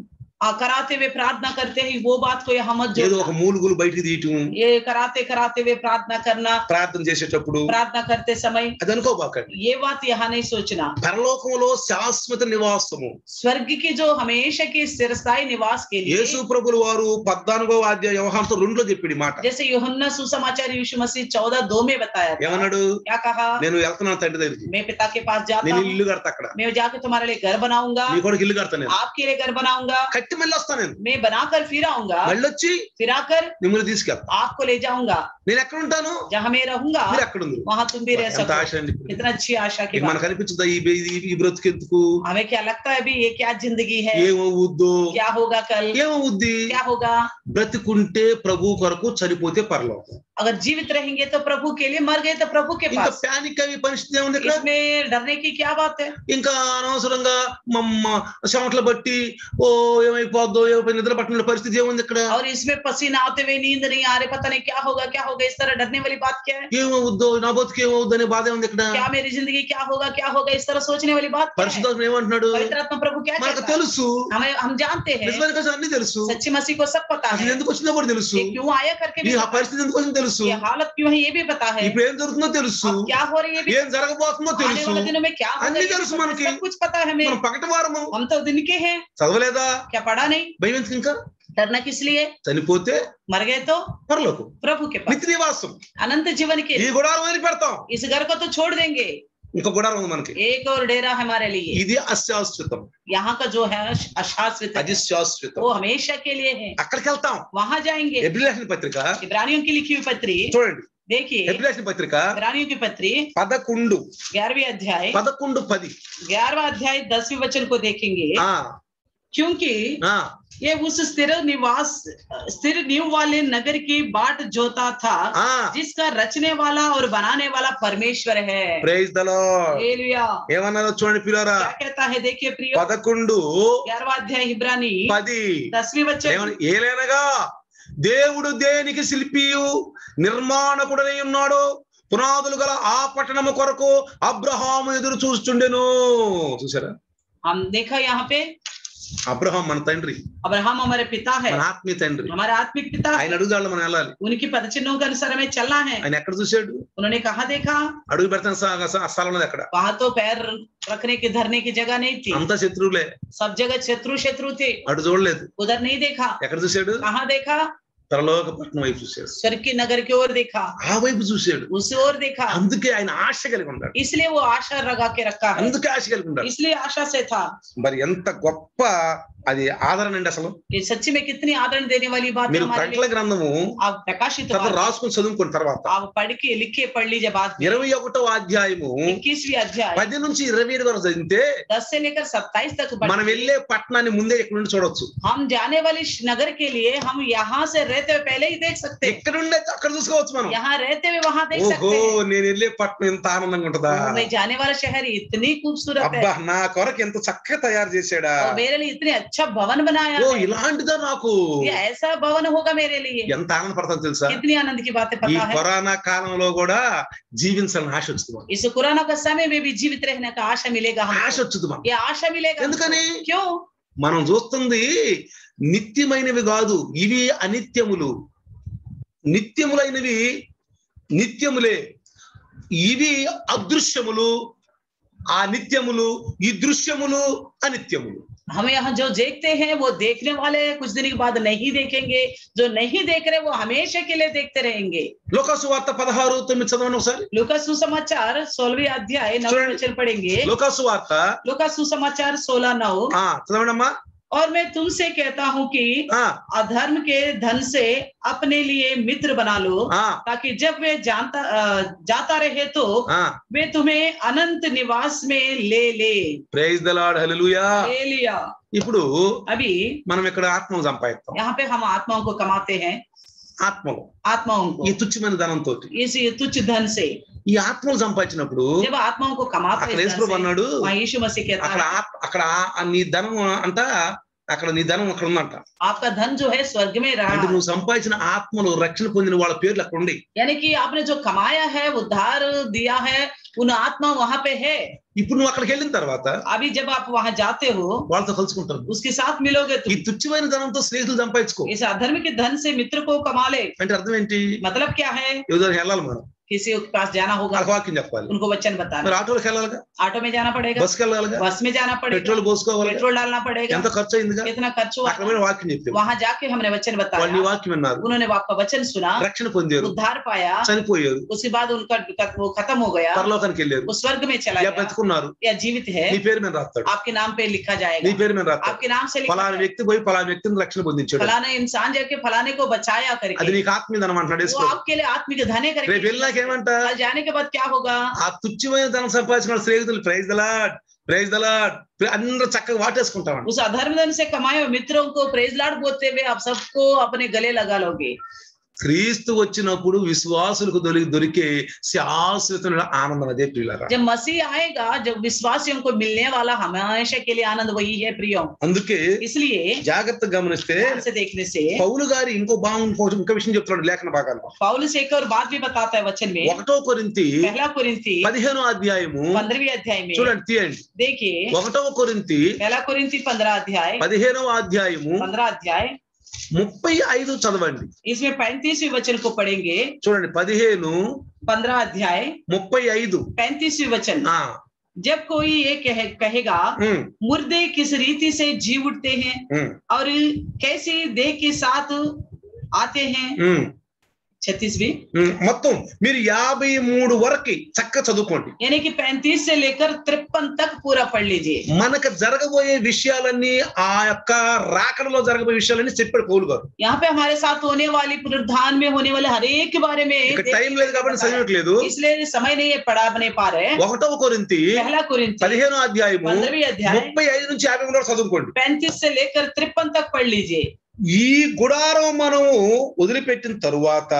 आ, कराते हुए प्रार्थना करते हैं वो बात को यहाँ मत ఏదో जोड़ना ఒక మూలుగులు బయటికి తీయటం ये कराते कराते हुए प्रार्थना करना ప్రార్థన చేసేటప్పుడు प्रार्थना करते समय అది అనుకోబాకండి ये बात यहाँ नहीं सोचना పరలోకంలో శాశ్వత నివాసము स्वर्ग की जो हमेशा की चिरस्थायी निवास के लिए యేసు ప్రభులు వారు పద్నాలుగో అధ్యాయ వ్యవహారంతో రెండులో చెప్పాడు ఈ మాట जैसे यूहन्ना सुसमाचार यीशु मसीह चौदह दो में बताया था ఏమన్నాడు क्या कहा నేను వెళ్తున్నాను తండ్రి దగ్గరికి मैं पिता के पास जाता నేను हूँ ఇల్లు కడతా అక్కడ मैं जाके तुम्हारे लिए घर बनाऊंगा నీ కొడుకు ఇల్లు కడతా నేను आपके लिए घर बनाऊंगा కట్టి మళ్ళీ వస్తాను నేను मैं बनाकर फिर आऊंगा మళ్ళీ వచ్చి फिर आकर మిమ్మల్ని తీసుకెళ్తా आपको ले जाऊंगा నేను ఎక్కడ ఉంటాను जहाँ मैं रहूंगा మీరు ఎక్కడ ఉంది वहां तुम भी रह ఎంత सको ఆశ అండి इतना अच्छी आशा की ఇక बात మనకు అనిపించుదా ఈ ఈ- ఈ బ్రతుకెందుకు हमें क्या लगता है अभी ये क्या जिंदगी है ఏమవుద్దో क्या होगा कल ఏమవుద్ది क्या होगा బ్రతికుంటే ప్రభు కొరకు చనిపోతే పరలోకం अगर जीवित रहेंगे तो प्रभु के लिए मर गए तो प्रभु के ఇంకా पास ప్యానిక్ అవి పరిస్థితి ఏముంది ఇక్కడ इसमें डरने की क्या बात है ఇంకా అనవసరంగా మమ్మ చెమటలు బట్టి ఓ ఏమైపోద్దో ఏమైపోయి నిద్ర పట్టిన పరిస్థితి ఏముంది ఇక్కడ और इसमें पसीना आते हुए नींद नहीं आ रहे पता नहीं क्या होगा क्या होगा इस तरह डरने वाली बात क्या है ఏమవుద్దో నా బతుకు ఏమవుద్దో అనే బాధ ఉంది ఇక్కడ क्या मेरी जिंदगी क्या होगा क्या होगा इस तरह सोचने वाली बात क्या है పరిశుద్ధాత్మ ఏమంటున్నాడు पवित्र आत्मा प्रभु क्या మనకు कहता है తెలుసు हमें हम जानते हैं నిజమైన కోసం అన్ని తెలుసు सच्ची मसीह को सब पता అసలు है ఎందుకు వచ్చిందో కూడా తెలుసు ये क्यों आया करके ఈ भी ఆ पता పరిస్థితి ఎందుకు వచ్చిందో తెలుసు है। ये हालत क्यों है ये भी पता है ఇప్పుడు ఏం జరుగుతుందో తెలుసు अब क्या हो रही है भी ఏం జరగబోతుందో आने తెలుసు वाले दिनों में क्या होगा अन्य ये भी తెలుసు पता है, మనకి। सब कुछ पता है हमें మనం పగటి వారము हम तो दिन के हैं చదవలేదా क्या पढ़ा नहीं భయం ఎందుకు ఇంకా डरना किस लिए చనిపోతే मर गए तो పరలోకం प्रभु के पास నిత్య నివాసం अनंत जीवन के ఈ గుడారం వదిలి పెడతాం इस घर को तो छोड़ देंगे ఇంకో గుడారం ఉంది మనకి एक और डेरा हमारे लिए ఇది అశాశ్వతం यहाँ का जो है अशाश्वत है, అది శాశ్వతం वो हमेशा के लिए है అక్కడికి వెళ్తాం वहां जाएंगे ఎబ్రిలేషన్ పత్రిక इब्रानियों की लिखी हुई पत्री చూడండి देखिए ఎబ్రిలేషన్ పత్రిక इब्रानियों की पत्री పదకొండు ग्यारहवीं अध्याय పదకొండు పది ग्यारहवा अध्याय दसवीं वचन को देखेंगे ఆ क्योंकि ఆ ये उस स्थिर निवास स्थिर नींव वाले नगर की बाट जोता था ఆ जिसका रचने वाला और बनाने वाला परमेश्वर है ప్రైజ్ ద లార్డ్ हालेलुया। ఏమన్నారో చూడండి పిల్లరా क्या कहता है देखिए प्रिय పదకొండు ग्यारहवा अध्याय इब्रानी పది दसवीं वचन ఏమని ఏలేనగా దేవుడు దేనికి శిల్పియు నిర్మాణకుడనై ఉన్నాడు పునాదులు గల ఆ పట్టణము కొరకు అబ్రహాము ఎదురు చూస్తుండెను చూసారా हम देखा यहाँ पे అబ్రహాం మన తండ్రి अब्राहम हमारे पिता है మన ఆత్మీయ తండ్రి हमारे आत्मिक पिता है ఆయన అడుగుదాళ్ళు మనం వెళ్ళాలి उनकी पदचिन्हों के अनुसार हमें चलना है ఆయన ఎక్కడ చూశాడు उन्होंने कहा देखा అడుగు పెడతాను స్థలం ఉన్నది అక్కడ वहां तो पैर रखने की धरने की जगह नहीं थी అంతా శత్రువులే सब जगह शत्रु शत्रु थे అటు చూడలేదు उधर नहीं देखा ఎక్కడ చూశాడు कहाँ देखा పరలోక పట్టణం వైపు చూశాడు स्वर्ग के नगर की ओर देखा ఆ వైపు చూశాడు उस ओर देखा అందుకే ఆయన ఆశ కలిగి ఉన్నాడు इसलिए वो आशा लगा के रखा है అందుకే ఆశ కలిగి ఉన్నాడు इसलिए आशा से था మరి ఎంత గొప్ప అది ఆదరణ అండి అసలు ये सच्ची में कितनी आदरण देने वाली बात है మీరు हमारे ప్రకటన लिए గ్రంథము आप प्रकाशित తర్వాత वाक्य, రాసుకుని చదువుకున్న తర్వాత आप पढ़ के लिखे पढ़ लीजिए बात ఇరవై ఒకటో అధ్యాయము इक्कीसवीं अध्याय పది నుంచి ఇరవై ఏడు వరకు చదివితే दस से लेकर सत्ताईस तक మనం पढ़ వెళ్ళే పట్టణాన్ని ముందే ఇక్కడ నుండి చూడొచ్చు हम जाने वाली इस नगर के लिए हम यहाँ से रहते हुए पहले ही देख सकते हैं ఇక్కడ ఉండే అక్కడ చూసుకోవచ్చు మనం यहाँ रहते हुए वहां देख ఓహో सकते हैं నేను వెళ్ళే పట్టణం ఎంత ఆనందంగా ఉంటుందా ओ, मैं जाने वाला शहर इतनी खूबसूरत है అబ్బా నా కొరకు ఎంత చక్కగా తయారు చేశాడా और मेरे लिए इतने अच्छा भवन बनाया ఓ है ఇలాంటిదా నాకు ये ऐसा भवन होगा मेरे लिए ఎంత ఆనందపడతాను తెలుసా कितनी आनंद की बातें ఈ पता है కరోనా కాలంలో కూడా జీవించాలని ఆశ వచ్చింది మనకు. इस कोरोना का समय में भी जीवित रहने का आशा मिलेगा ఆశ हमको వచ్చింది మనం ये आशा मिलेगा हमको। ఎందుకని? क्यों మనం చూస్తుంది నిత్యమైనవి కాదు ఇవి అనిత్యములు నిత్యములైనవి నిత్యములే ఇవి అదృశ్యములు ఆ నిత్యములు ఈ దృశ్యములు అనిత్యములు हम यहाँ जो देखते हैं वो देखने वाले कुछ दिन के बाद नहीं देखेंगे जो नहीं देख रहे वो हमेशा के लिए देखते रहेंगे లోకాసు వార్త పదహారు తొమ్మిది చదవండి ఒకసారి लुका सुसमाचार सोलहवीं अध्याय नौ सुन- वचन पढ़ेंगे లోకాసు వార్త लुका सुसमाचार सोलह नौ ఆ చదవండి అమ్మా और मैं तुमसे कहता हूँ कि ఆ, अधर्म के धन से अपने लिए मित्र बना लो ఆ, ताकि जब वे जानता अ, जाता रहे तो ఆ. वे तुम्हें अनंत निवास में ले ले ప్రైజ్ ద లార్డ్ హల్లెలూయా ले लिया ఇప్పుడు अभी మనం ఇక్కడ ఆత్మను సంపాదిస్తాం यहाँ पे हम आत्माओं को कमाते हैं ఆత్మలు आत्माओं ఈ को తుచ్చమైన ధనంతో इस तुच्छ धन से ఈ ఆత్మలు సంపాదించినప్పుడు जब आत्माओं को कमाते అక్కడ हैं इस धन యేసుప్రభు से, అన్నాడు वहाँ यीशु मसीह कहता అక్కడ है ఆత్- అక్కడ ఆ నీ ధనం అంట అక్కడ నీ ధనం అక్కడ ఉందంట आपका धन जो है स्वर्ग में रहा అంటే నువ్వు సంపాదించిన ఆత్మలు రక్షణ పొందిన వాళ్ళ పేర్లు అక్కడ ఉండి यानी कि आपने जो कमाया है उद्धार दिया है उन आत्मा वहां पे है ఇప్పుడు నువ్వు అక్కడికి వెళ్ళిన తర్వాత अभी जब आप वहां जाते हो వాళ్ళతో కలుసుకుంటారు उसके साथ मिलोगे ఈ तुम తుచ్చమైన ధనంతో స్నేహితులు సంపాదించుకో इस अधर्म के धन से मित्र को कमा ले అంటే అర్థం ఏంటి मतलब क्या है ఏదో వెళ్ళాలి మనం किसी के पास जाना होगा వాళ్ళకి వాక్యం చెప్పాలి उनको वचन बताना మరి ఆటోకి వెళ్ళాలిగా ऑटो में जाना पड़ेगा బస్కి వెళ్ళాలిగా बस में जाना पड़ेगा పెట్రోల్ పోసుకోవాలి पेट्रोल डालना पड़ेगा ఎంత ఖర్చు అయిందిగా कितना खर्च हुआ అక్కడ మీద వాక్యం చెప్పారు वहां जाके हमने वचन వాళ్ళు నీ बताया వాక్యం విన్నారు उन्होंने आपका वचन सुना రక్షణ పొందారు उद्धार पाया చనిపోయారు उसके बाद उनका वो खत्म हो गया పరలోకానికి వెళ్ళారు वो स्वर्ग में चला ఇలా गया బతుకున్నారు या जीवित है నీ పేరు మీద రాస్తాడు आपके नाम पे लिखा నీ जाएगा పేరు మీద రాస్తాడు आपके नाम से लिखा ఫలానా जाएगा। వ్యక్తి పోయి ఫలానా వ్యక్తిని రక్షణ పొందించాడు फलाना इंसान जाके फलाने को बचाया అది करके నీకు ఆత్మీయ అంటున్నాడు वो వేసుకో आपके लिए आत्मिक धने రేపు करके వెళ్ళాకేమంట कल जाने के बाद क्या होगा ఆ తుచ్చమైన ధనం సంపాదించిన స్నేహితులు ప్రైజ్ దలాడ్ ప్రైజ్ దలాడ్ అందరూ చక్కగా వాటేసుకుంటామండి उस अधर्म धन से कमाए हुए मित्रों को प्रेज लाड बोलते हुए आप सबको अपने गले लगा लोगे క్రీస్తు వచ్చినప్పుడు విశ్వాసులకు దొరికి దొరికే శాశ్వతమైన ఆనందం అదే ప్రియులరా जब मसीह आएगा जब विश्वासियों को मिलने वाला हमेशा के लिए आनंद वही है प्रियो అందుకే इसलिए జాగ్రత్తగా గమనిస్తే ध्यान से देखने से పౌలు గారి ఇంకో భాగం ఇంకో ఇంకో విషయం చెప్తున్నాడు లేఖన భాగాల్లో पौलुस एक और बात भी बताता है वचन में ఒకటో కొరింతి पहला कुरिंती పదిహేనో అధ్యాయము पंद्रहवीं अध्याय में చూడండి తీయండి देखिए ఒకటవ కొరింతి पहला कुरिंती पंद्रह अध्याय పదిహేనవ అధ్యాయము पंद्रह अध्याय ముప్పై ఐదు చదవండి इसमें पैंतीसवीं वचन को पढ़ेंगे చూడండి పదిహేను पंद्रह अध्याय ముప్పై ఐదు पैंतीसवीं वचन ఆ जब कोई ये कहे, कहेगा ఉమ్, मुर्दे किस रीति से जी उठते हैं ఉమ్, और कैसी देह के साथ आते हैं ఉమ్, छत्तीसवीं ఉమ్. మొత్తం మీరు యాభై మూడు వరకు చక్క చదువుకోండి यानी कि पैंतीस से लेकर तिरपन तक पूरा पढ़ लीजिए మనకు జరగబోయే విషయాలన్నీ ఆ యొక్క రాకడలో జరగబోయే విషయాలన్నీ చెప్పాడు పౌలు గారు यहाँ पे हमारे साथ होने वाली पुनरुद्धान में होने वाले हर एक के बारे में ఇక देख- టైం లేదు కాబట్టి చదవట్లేదు इसलिए समय नहीं है पढ़ा नहीं पा रहे ఒకటవ కొరింతి पहला कुरिन्ती పదిహేనో అధ్యాయము पंद्रहवीं अध्याय ముప్పై ఐదు నుంచి యాభై మూడు వరకు చదువుకోండి पैंतीस से लेकर तिरपन तक पढ़ लीजिए ఈ గుడారం మనము వదిలిపెట్టిన తరువాత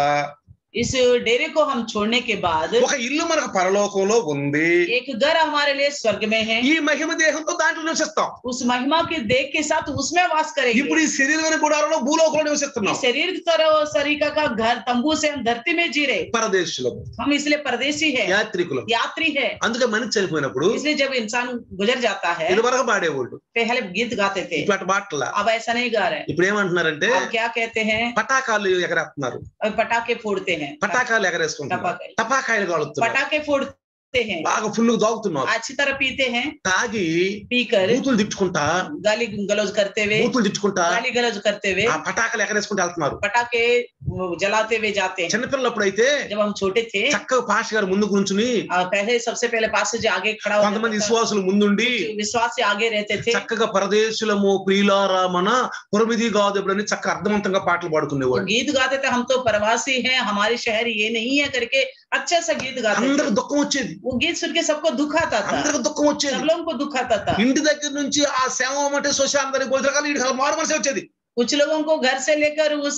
इस डेरे को हम छोड़ने के बाद ఒక ఇల్లు మనకు పరలోకంలో ఉంది एक घर हमारे लिए स्वर्ग में है ఈ మహిమ దేహంతో దాంట్లో నివసిస్తాం उस महिमा के देख के साथ उसमें वास करेंगे ఇప్పుడు ఈ శరీరమైన గుడారంలో భూలోకంలో इस నివసిస్తున్నాం शरीर की तरह शरीर का घर तंबू से हम धरती में जी रहे పరదేశులం हम इसलिए परदेशी है యాత్రికులం यात्री है అందుకే మనిషి చనిపోయినప్పుడు इसलिए जब इंसान गुजर जाता है ఇది వరకు పాడేవాళ్ళు पहले गीत गाते थे ఇప్పుడు అటు బాటల अब ऐसा नहीं गा रहे ఇప్పుడు ఏమంటున్నారంటే अब क्या कहते हैं పటాకాలు ఎగరేస్తున్నారు अब पटाखे फोड़ते हैं పటాకాలు ఎగరేసుకుంటున్నారు टपाके టపాకాయలు కాలుతున్నారు पटाखे फोड़ हैं బాగా ఫుల్ దాగుతున్నారు अच्छी तरह पीते हैं తాగి पीकर బూతులు తిట్టుకుంటా गाली गलौज करते हुए బూతులు తిట్టుకుంటా गाली गलौज करते हुए ఆ పటాకలు ఎగరేసుకుంటూ వెళ్తున్నారు पटाखे वो जलाते हुए जाते हैं చిన్నపిల్లప్పుడు అయితే जब हम छोटे थे చక్కగా పాష గారు ముందు గుంచుని आ, पहले सबसे पहले पास से जो आगे खड़ा होता కొంతమంది था, విశ్వాసులు ముందుండి विश्वास से आगे रहते थे చక్కగా పరదేశులము ప్రియులారా మన పురమిది కాదు అని చక్కగా అర్థవంతంగా పాటలు वो పాడుకునేవాడు गीत गाते थे हम तो प्रवासी हैं हमारे शहर ये नहीं है करके अच्छा सा गीत गाते थे అందరికి దుఃఖం వచ్చేది वो गीत सुन के सबको दुख आता था అందరికి దుఃఖం వచ్చేది सब लोगों को दुख आता था ఇంటి దగ్గర నుంచి ఆ సేవ అంటే శ్మశానందరికి భోజనాలు వీడికి మారు మనసే వచ్చేది कुछ लोगों को घर से लेकर उस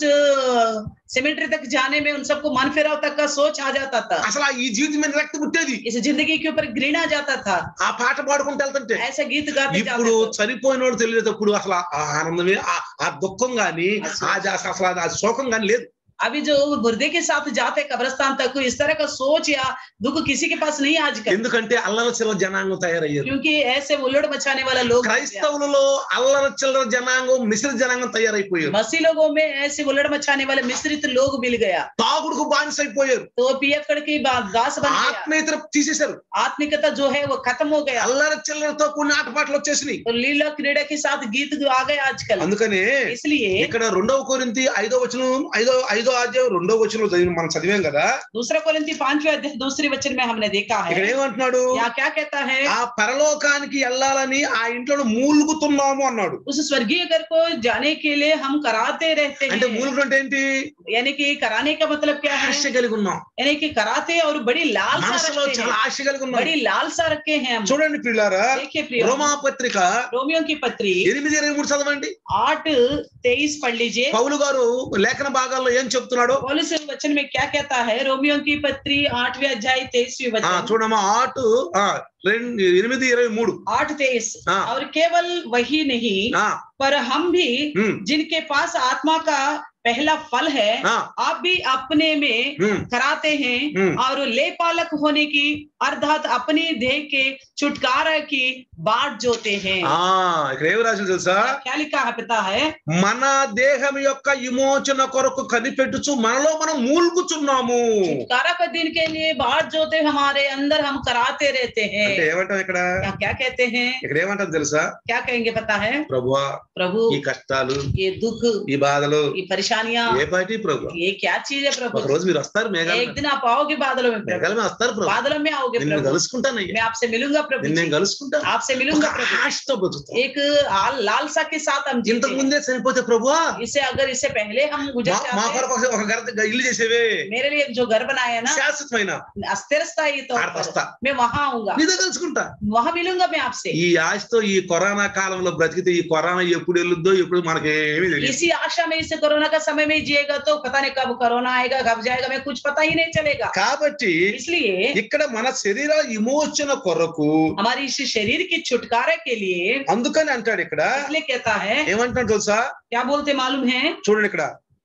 सिमेट्री तक जाने में उन सबको मन फिराव तक का सोच आ जाता था అసలు ఆ ఈ జీవితం మీద రక్తి పుట్టేది इस जिंदगी के ऊपर घृणा जाता था ఆ పాట పాడుకుంటూ వెళ్తుంటే ऐसा गीत गाते ఇప్పుడు जाते थे చనిపోయిన వాడు తెలియటప్పుడు అసలు ఆ ఆనందమే ఆ- ఆ దుఃఖం గాని ఆ జా- అసలు ఆ శోకం గాని లేదు अभी जो मुर्दे के साथ जाते कब्रस्तान तक इस तरह का सोच या दुख किसी के पास नहीं है आजकल ఎందుకంటే అల్లల చిల్లర జనాంగం తయారయ్యారు क्योंकि ऐसे उल्लड़ मचाने वाला लोग క్రైస్తవులలో అల్లల చిల్లర జనాంగం మిశ్ర జనాంగం తయారైపోయారు मसीह लोगों में ऐसे उल्लड़ मचाने वाले मिश्रित लोग मिल गया తాగుడుకు బానిసైపోయారు तो पियक्कड़ की बा- दास बन गया ఆత్మీయత తీసేశారు आत्मिकता जो है वो खत्म हो गया అల్లర చిల్లరతో కొన్ని ఆటపాటలు వచ్చేసినాయి तो लीला क्रीड़ा के साथ गीत आ गए आजकल అందుకనే इसलिए ఇక్కడ రెండవ కోరింతి ఐదో వచనం ఐదో ఐదో అధ్యాయం రెండో వచనం చదివి మనం చదివాం కదా दूसरा कोरिन्थी पांचवें अध्याय दूसरे वचन में हमने देखा ఇక్కడ है ఏమంటున్నాడు यहाँ क्या कहता है ఆ పరలోకానికి వెళ్ళాలని ఆ ఇంట్లో మూలుగుతున్నాము అన్నాడు उस स्वर्गीय घर को जाने के लिए हम कराते रहते అంటే हैं మూలుగుడు అంటే ఏంటి यानी कि कराने का मतलब क्या है ఆశ కలిగి ఉన్నాం यानी कि कराते और बड़ी लालसा మనసులో रखते చాలా हैं ఆశ కలిగి ఉన్నాం बड़ी लालसा रखे हैं हम చూడండి పిల్లారా देखिए प्रिय రోమా పత్రిక रोमियो की पत्री ఎనిమిది ఇరవై మూడు చదవండి आठ तेईस पढ़ लीजिए పౌలు గారు లేఖన భాగాల్లో ఏం చెప్తున్నాడు पौलुस वचन में क्या कहता है रोमियो की पत्री आठवें अध्याय तेईसवीं ఆ वचन చూడమ్మా ఆటు ఆ రెండు ఎనిమిది ఇరవై మూడు आठ तेईस हाँ। और केवल वही नहीं ఆ पर हम भी ఉమ్, जिनके पास आत्मा का पहला फल है ఆ, आप भी अपने में ఉమ్, कराते हैं ఉమ్. और ले पालक होने की अर्थात अपनी देह के छुटकारा की बाट जोते हैं ఆ ఇక్కడ ఏమి రాసి తెలుసా क्या लिखा है पता है మన దేహం యొక్క విమోచన కొరకు కనిపెట్టుచు మనలో మనం మూలుగుచున్నాము छुटकारा के दिन के लिए बाट जोते हमारे अंदर हम कराते रहते हैं అంటే ఏమంటాం ఇక్కడ क्या क्या कहते हैं ఇక్కడ ఏమంటాం తెలుసా क्या कहेंगे पता है ప్రభువా प्रभु ఈ కష్టాలు ये दुख ఈ బాధలు ये परेशानियां ఏ పాటి ప్రభు ये क्या चीज है ఒక प्रभु రోజు మీరు వస్తారు మేఘాల एक दिन आप आओगे बादलों में प्रभु మేఘాల మీద వస్తారు ప్రభు बादलों में आओगे నిన్ను प्रभु కలుసుకుంటానయ్యా मैं आपसे मिलूंगा प्रभु నిన్ను जी। నేను కలుసుకుంటాను आपसे ఒక मिलूंगा प्रभु ఆశతో బతుకుతాం एक आल- लालसा के साथ हम जीते ఇంతకు हैं। ముందే చనిపోతే ప్రభువా इससे अगर इससे पहले हम गुजर మా- మా जाते కొరకు ఒక- ఒక గర- ఇల్లు చేసేవే मेरे लिए जो घर बनाया है ना శాశ్వతమైన अस्थिर स्थायी तौर ఆడకు पर వస్తా मैं वहां आऊंगा నీతో కలుసుకుంటా वहां मिलूंगा मैं आपसे ఈ ఆశతో ఈ కరోనా కాలంలో బ్రతికితే ఈ కరోనా ఎప్పుడు వెళ్ళుద్దో ఎప్పుడు మనకి ఏమీ తెలియదు इसी आशा में इसे कोरोना का समय में जिएगा तो पता नहीं कब कोरोना आएगा कब जाएगा मैं कुछ पता ही नहीं चलेगा కాబట్టి इसलिए ఇక్కడ మన శరీర విమోచన కొరకు हमारी इस शरीर की छुटकारे के लिए అందుకని అంటాడు ఇక్కడ इसलिए कहता है ఏమంటాడు తెలుసా क्या बोलते मालूम है చూడండి ఇక్కడ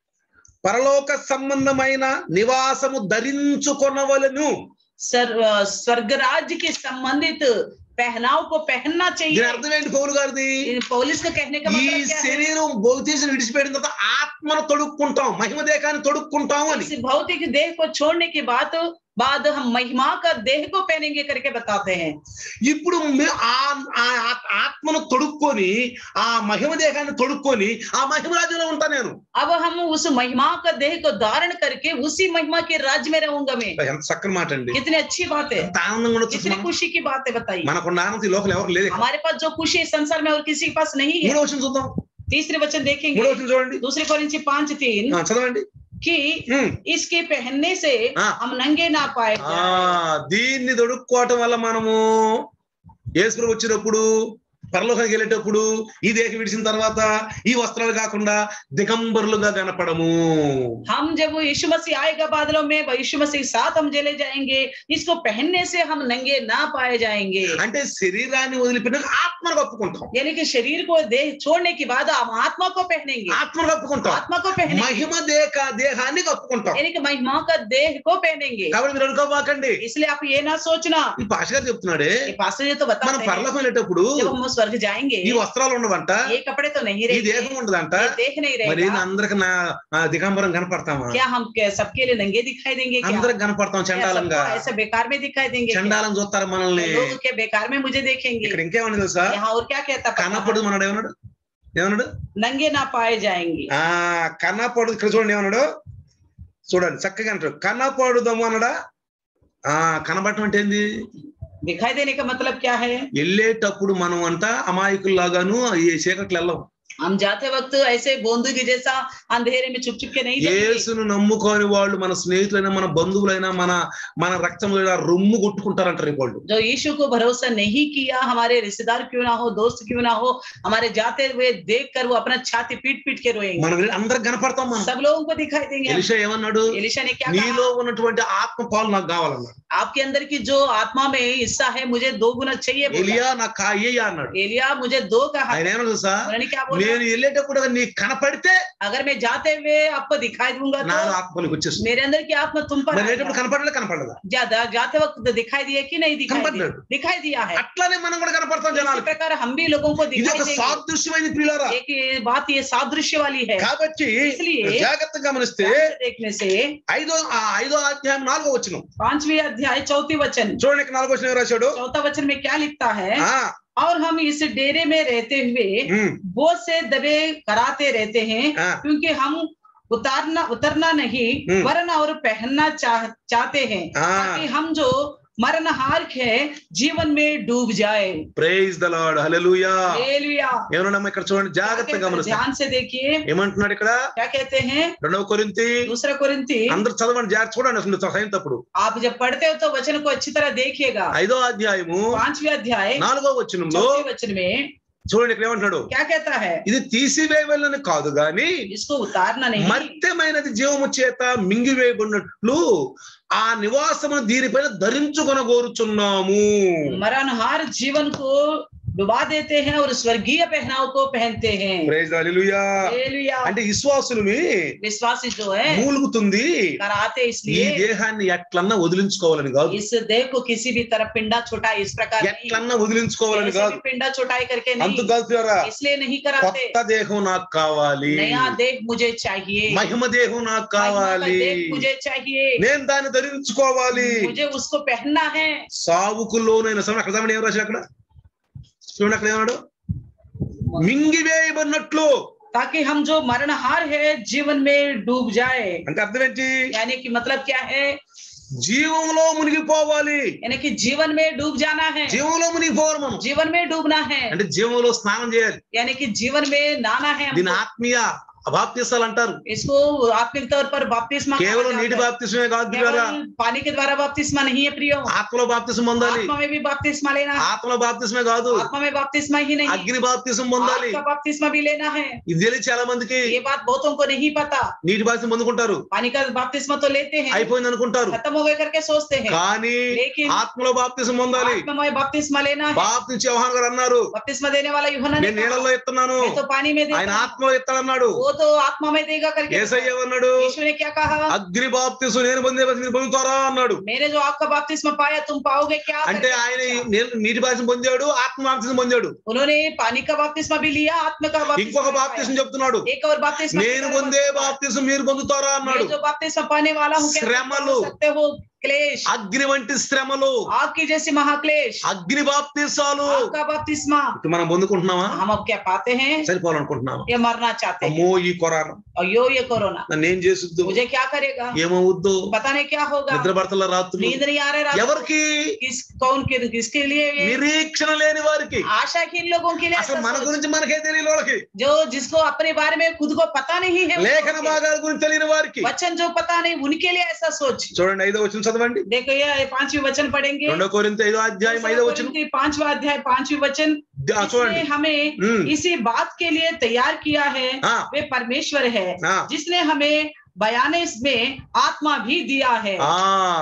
పరలోక సంబంధమైన నివాసము ధరించుకొనవలను सर स्वर्ग राज्य के संबंधित पहनाव को पहनना దీని चाहिए అర్థం ఏంటి పౌలు గారిది पुलिस का कहने का ఈ मतलब क्या है శరీరం భౌతికం విడిచిపెట్టిన తర్వాత ఆత్మను తొడుక్కుంటాం మహిమ దేహాన్ని తొడుక్కుంటాం అని इस भौतिक देह को छोड़ने के बाद बाद हम महिमा का देह को पहनेंगे करके बताते हैं ఇప్పుడు మే- ఆ ఆ- ఆ ఆత్మను తొడుక్కొని ఆ మహిమ దేహాన్ని తొడుక్కొని ఆ మహిమ రాజ్యంలో ఉంటా నేను अब हम उस महिमा का देह को धारण करके उसी महिमा के राज्य में रहूंगा मैं ఎంత చక్కని మాట అండి कितनी अच्छी बात है ఎంత ఆనందంగా ఉండొచ్చు कितनी మనం. खुशी की बात है बताइए మనకున్న ఆనందం ఈ లోపల ఎవరు లేదు ఇక్కడ. हमारे पास जो खुशी इस संसार में और किसी के पास नहीं है మూడో వచ్చిన చూద్దాం तीसरे वचन మూడో देखेंगे వచ్చిన చూడండి दूसरे कोरिन्थी पांच तीन ఆ, చదవండి कि ఉమ్. इसके पहनने से हाँ। हम नंगे ना पाए ఆ जाएं। దీన్ని తొడుక్కోవటం వల్ల మనము యేసుప్రభు వచ్చినప్పుడు పరలోకానికి వెళ్ళేటప్పుడు ఈ దేహం విడిచిన తర్వాత ఈ వస్త్రాలు కాకుండా దిగంబరులుగా కనపడము हम जब वो यीशु मसीह आएगा बादलों में वो यीशु मसीह के साथ हम चले जाएंगे इसको पहनने से हम नंगे ना पाए जाएंगे అంటే శరీరాన్ని వదిలిపెట్టిన ఆత్మను కప్పుకుంటాం यानी कि शरीर को देह छोड़ने के बाद हम आत्मा को पहनेंगे ఆత్మను కప్పుకుంటాం आत्मा को पहनेंगे మహిమ దేక దేహాన్ని కప్పుకుంటాం यानी कि महिमा का देह को पहनेंगे కాబట్టి మీరు అనుకోబాకండి इसलिए आप ये ना सोचना ఈ పాష గారు చెప్తున్నాడే ये पास्टर जी तो మనం बताते हैं పరలోకం వెళ్ళేటప్పుడు जब हम स्वर्ग जाएंगे ఈ వస్త్రాలు ఉండవంట ये कपड़े तो नहीं ఈ रहेंगे దేహం ఉండదంట ये देख नहीं మరి रहेगा అందరికి నా ఆ, దిగంబరం కనపడతామా क्या हम क्या सबके लिए नंगे दिखाई देंगे क्या అందరికి కనపడతాం क्या చండాలంగా सबको ऐसे बेकार में दिखाई देंगे क्या? చండాలం చూస్తారు మనల్ని लोग के बेकार में मुझे देखेंगे ఇక్కడ ఇంకేమన్నా తెలుసా यहाँ और क्या कहता पता కనపడు है? మనడు ఏమన్నాడు ఏమన్నాడు नंगे ना पाए जाएंगे ఆ కనపడు ఇక్కడ చూడండి ఏమన్నాడు చూడండి చక్కగా అంటాడు కనపడుదాము అన్నాడా ఆ కనబడటం అంటే ఏంది दिखाई देने का मतलब क्या है వెళ్ళేటప్పుడు మనం అంట అమాయకుల్లాగాను ఈ చీకట్లు వెళ్ళం हम जाते वक्त ऐसे बोंदू के जैसा अंधेरे में चुप चुप के नहीं जाएंगे యేసును నమ్ముకోని వాళ్ళు మన స్నేహితులైనా మన బంధువులైనా మన మన రక్తంలో రొమ్ము కొట్టుకుంటారంటారు ఈ వాళ్ళు जो यीशु को भरोसा नहीं किया हमारे रिश्तेदार क्यों ना हो दोस्त क्यों ना हो हमारे जाते हुए देख कर वो अपना छाती पीट पीट के रोएंगे మనం అందరికి కనపడతాం మనం सब लोगों को दिखाई देंगे ఎలిషా ఏమన్నాడు एलिशा ने क्या నీలో कहा ఉన్నటువంటి ఆత్మ పాలు నాకు కావాలన్నాడు आपके अंदर की जो आत्मा में हिस्सा है मुझे दो गुना चाहिए बोला। ఎలియా నాకు కాయ్యా అన్నాడు एलिया मुझे दो कहा ఆయన ఏమన్నా తెలుసా उन्होंने क्या बोला నేను వెళ్ళేటప్పుడు నీకు కనపడితే अगर मैं जाते हुए आपको दिखाई दूंगा నాలో तो ఆత్మలకు వచ్చేస్తుంది मेरे अंदर की आत्मा तुम पर మరి आएगा। వెళ్ళేటప్పుడు కనపడలే కనపడదా ज्यादा जाते वक्त दिखाई दिया कि नहीं दिखाई दिया కనపడ్డాడు दिखाई दिया है అట్లానే మనం కూడా కనపడతాం इसी జనాలకి प्रकार हम भी लोगों को ఇది दिखाई ఒక देंगे సాదృశ్యమైన ప్రియులారా एक ये बात ये सादृश्य वाली है కాబట్టి इसलिए జాగ్రత్తగా గమనిస్తే ध्यान से देखने से ఐదో ఆ ఐదో అధ్యాయం నాలుగో వచ్చిన पांचवी अध्याय चौथी वचन చూడండి ఇక్కడ నాలుగో వచ్చిన రాశాడు चौथा वचन में क्या लिखता है ఆ और हम इस डेरे में रहते हुए ఉమ్, बोझ से दबे कराते रहते हैं ఆ, क्योंकि हम उतारना उतरना नहीं हम्म। वरन और पहनना चाह, चाहते हैं ఆ ताकि हम जो मरणहार है जीवन में डूब जाए praise the Lord hallelujah hallelujah ఏమన్నా ఇక్కడ చూడండి क्या జాగ్రత్తగా कहते हैं? గమనిస్తే ध्यान से देखिए ఏమంటున్నాడు ఇక్కడ क्या कहते हैं రెండవ కొరింతి दूसरा कुरिन्ती అందరు చదవండి జాగ్రత్త చూడండి అసలు చదివినప్పుడు आप जब पढ़ते हो तो वचन को अच्छी तरह देखिएगा ఐదో అధ్యాయము पांचवी अध्याय నాలుగో వచనంలో चौथे वचन में చూడండి ఇక్కడ ఏమంటున్నాడు क्या कहता है ఇది తీసివేయవలని కాదు గాని इसको उतारना नहीं మర్త్యమైనది జీవము చేత మింగివేయబడినట్లు ఆ నివాసమును దీనిపైన ధరించుకొన కోరుచున్నాము मरणहार जीवन को डुबा देते हैं और स्वर्गीय पहनाव को पहनते हैं ప్రైజ్ హల్లెలూయా हालेलुया అంటే విశ్వాసులమి विश्वासी जो है మూలుగుతుంది कराते ఈ इसलिए దేహాన్ని ఎట్లన్నా వదిలించుకోవాలని కాదు इस देह को किसी भी तरफ पिंडा छुटाई इस प्रकार नहीं ఎట్లన్నా వదిలించుకోవాలని ऐसे కాదు भी पिंडा छुटाई करके అంత नहीं కాదు ప్రియులారా. इसलिए नहीं कराते కొత్త దేహం నాకు కావాలి नया देह मुझे चाहिए మహిమ దేహం నాకు महिमा का కావాలి देह मुझे चाहिए నేను దాన్ని ధరించుకోవాలి मुझे उसको पहनना है సావుకు లోనైన సమయం అక్కడ చదవండి ఏం రాశాడు అక్కడ చూడండి అక్కడ ఏమన్నాడు మింగివేయబడినట్లు ताकि हम जो मरणहार है जीवन में डूब जाए అంటే అర్థం ఏంటి यानी कि मतलब क्या है జీవంలో మునిగిపోవాలి यानी कि जीवन में डूब जाना है జీవంలో మునిగిపోవాలి మనం जीवन में डूबना है అంటే జీవంలో స్నానం చేయాలి यानी कि जीवन में नहाना है దీని हमको। ఆత్మీయ అబాప్తిసాలు అంటారు इसको आत्मिक तौर पर बपतिस्मा कहा కేవలం जाता నీటి है। బాప్తిసమే కాదు ప్రియులారా. केवल पानी के द्वारा बपतिस्मा नहीं है प्रियो ఆత్మలో బాప్తిసం పొందాలి आत्मा में भी बपतिस्मा लेना है ఆత్మలో బాప్తిసమే కాదు आत्मा में बपतिस्मा ही नहीं అగ్ని బాప్తిసం పొందాలి आग का बपतिस्मा भी लेना है ఇది తెలిసి చాలా మందికి ये बात बहुतों को नहीं पता నీటి బాప్తిసం పొందుకుంటారు पानी का बपतिस्मा तो लेते हैं అయిపోయింది అనుకుంటారు खत्म हो गए करके सोचते हैं కానీ लेकिन ఆత్మలో బాప్తిసం పొందాలి आत्मा में बपतिस्मा लेना है బాప్తించి యోహాన్ గారు అన్నారు बपतिस्मा देने वाला यूहन्ना ने నేను कहा, నీళ్ళల్లో ఎత్తున్నాను मैं तो पानी में ఆయన देता हूं। ఆత్మలో ఎత్తాడన్నాడు वो तो आत्मा में देगा करके ఏసయ్య అన్నాడు यीशु ने क्या कहा అగ్ని బాప్తిసం నేను పొందే మీరు పొందుతారా అన్నాడు मैंने जो आपका बपतिस्मा पाया तुम पाओगे क्या అంటే करके ఆయన पूछा। నీ- నీటి బాప్తిసం పొందాడు ఆత్మ బాప్తిసం పొందాడు उन्होंने पानी का बपतिस्मा भी लिया आत्मा का बपतिस्मा ఇంకొక भी బాప్తిసం पाया। చెప్తున్నాడు एक और बपतिस्मा నేను के పొందే बारे में బాప్తిసం మీరు పొందుతారా అన్నాడు मैं जो बपतिस्मा पाने वाला हूँ क्या तुम శ్రమలు। पाओ सकते हो क्लेश అగ్ని వంటి శ్రమలు आग की जैसी महाक्लेश అగ్ని బాప్తిసాలు आग का बपतिस्मा ఇటు మనం పొందుకుంటున్నామా हम अब क्या पाते हैं సరిపోవాలనుకుంటున్నామా ये मरना चाहते हैं అమ్మో ఈ కొరాను और यो ये कोरोना నన్ను ఏం చేసుద్దు मुझे क्या करेगा ఏమవుద్దు पता नहीं क्या होगा నిద్ర పడతల రాత్రులు नींद नहीं आ रहे रात को। ఎవరికి किस कौन के किसके लिए ये నిరీక్షణ లేని వారికి आशाहीन लोगों के लिए అసలు ऐसा మన सोच। గురించి మనకే తెలియని వాళ్ళకి जो जिसको अपने बारे में खुद को पता नहीं है उन లేఖన लोगों के। భాగాల గురించి తెలియని వారికి वचन जो पता नहीं उनके लिए ऐसा सोच చూడండి ఐదో వచ్చిన చదవండి देखो ये पांचवी वचन पढ़ेंगे రెండో కోరింత ఐదో అధ్యాయం दूसरा ఐదో వచ్చిన कोरिन्थी पांचवा अध्याय पांचवी वचन చూడండి जिसने हमें ఉమ్, इसी बात के लिए तैयार किया है ఆ, वे परमेश्वर है ఆ, जिसने हमें बयाने में आत्मा भी दिया है ఆ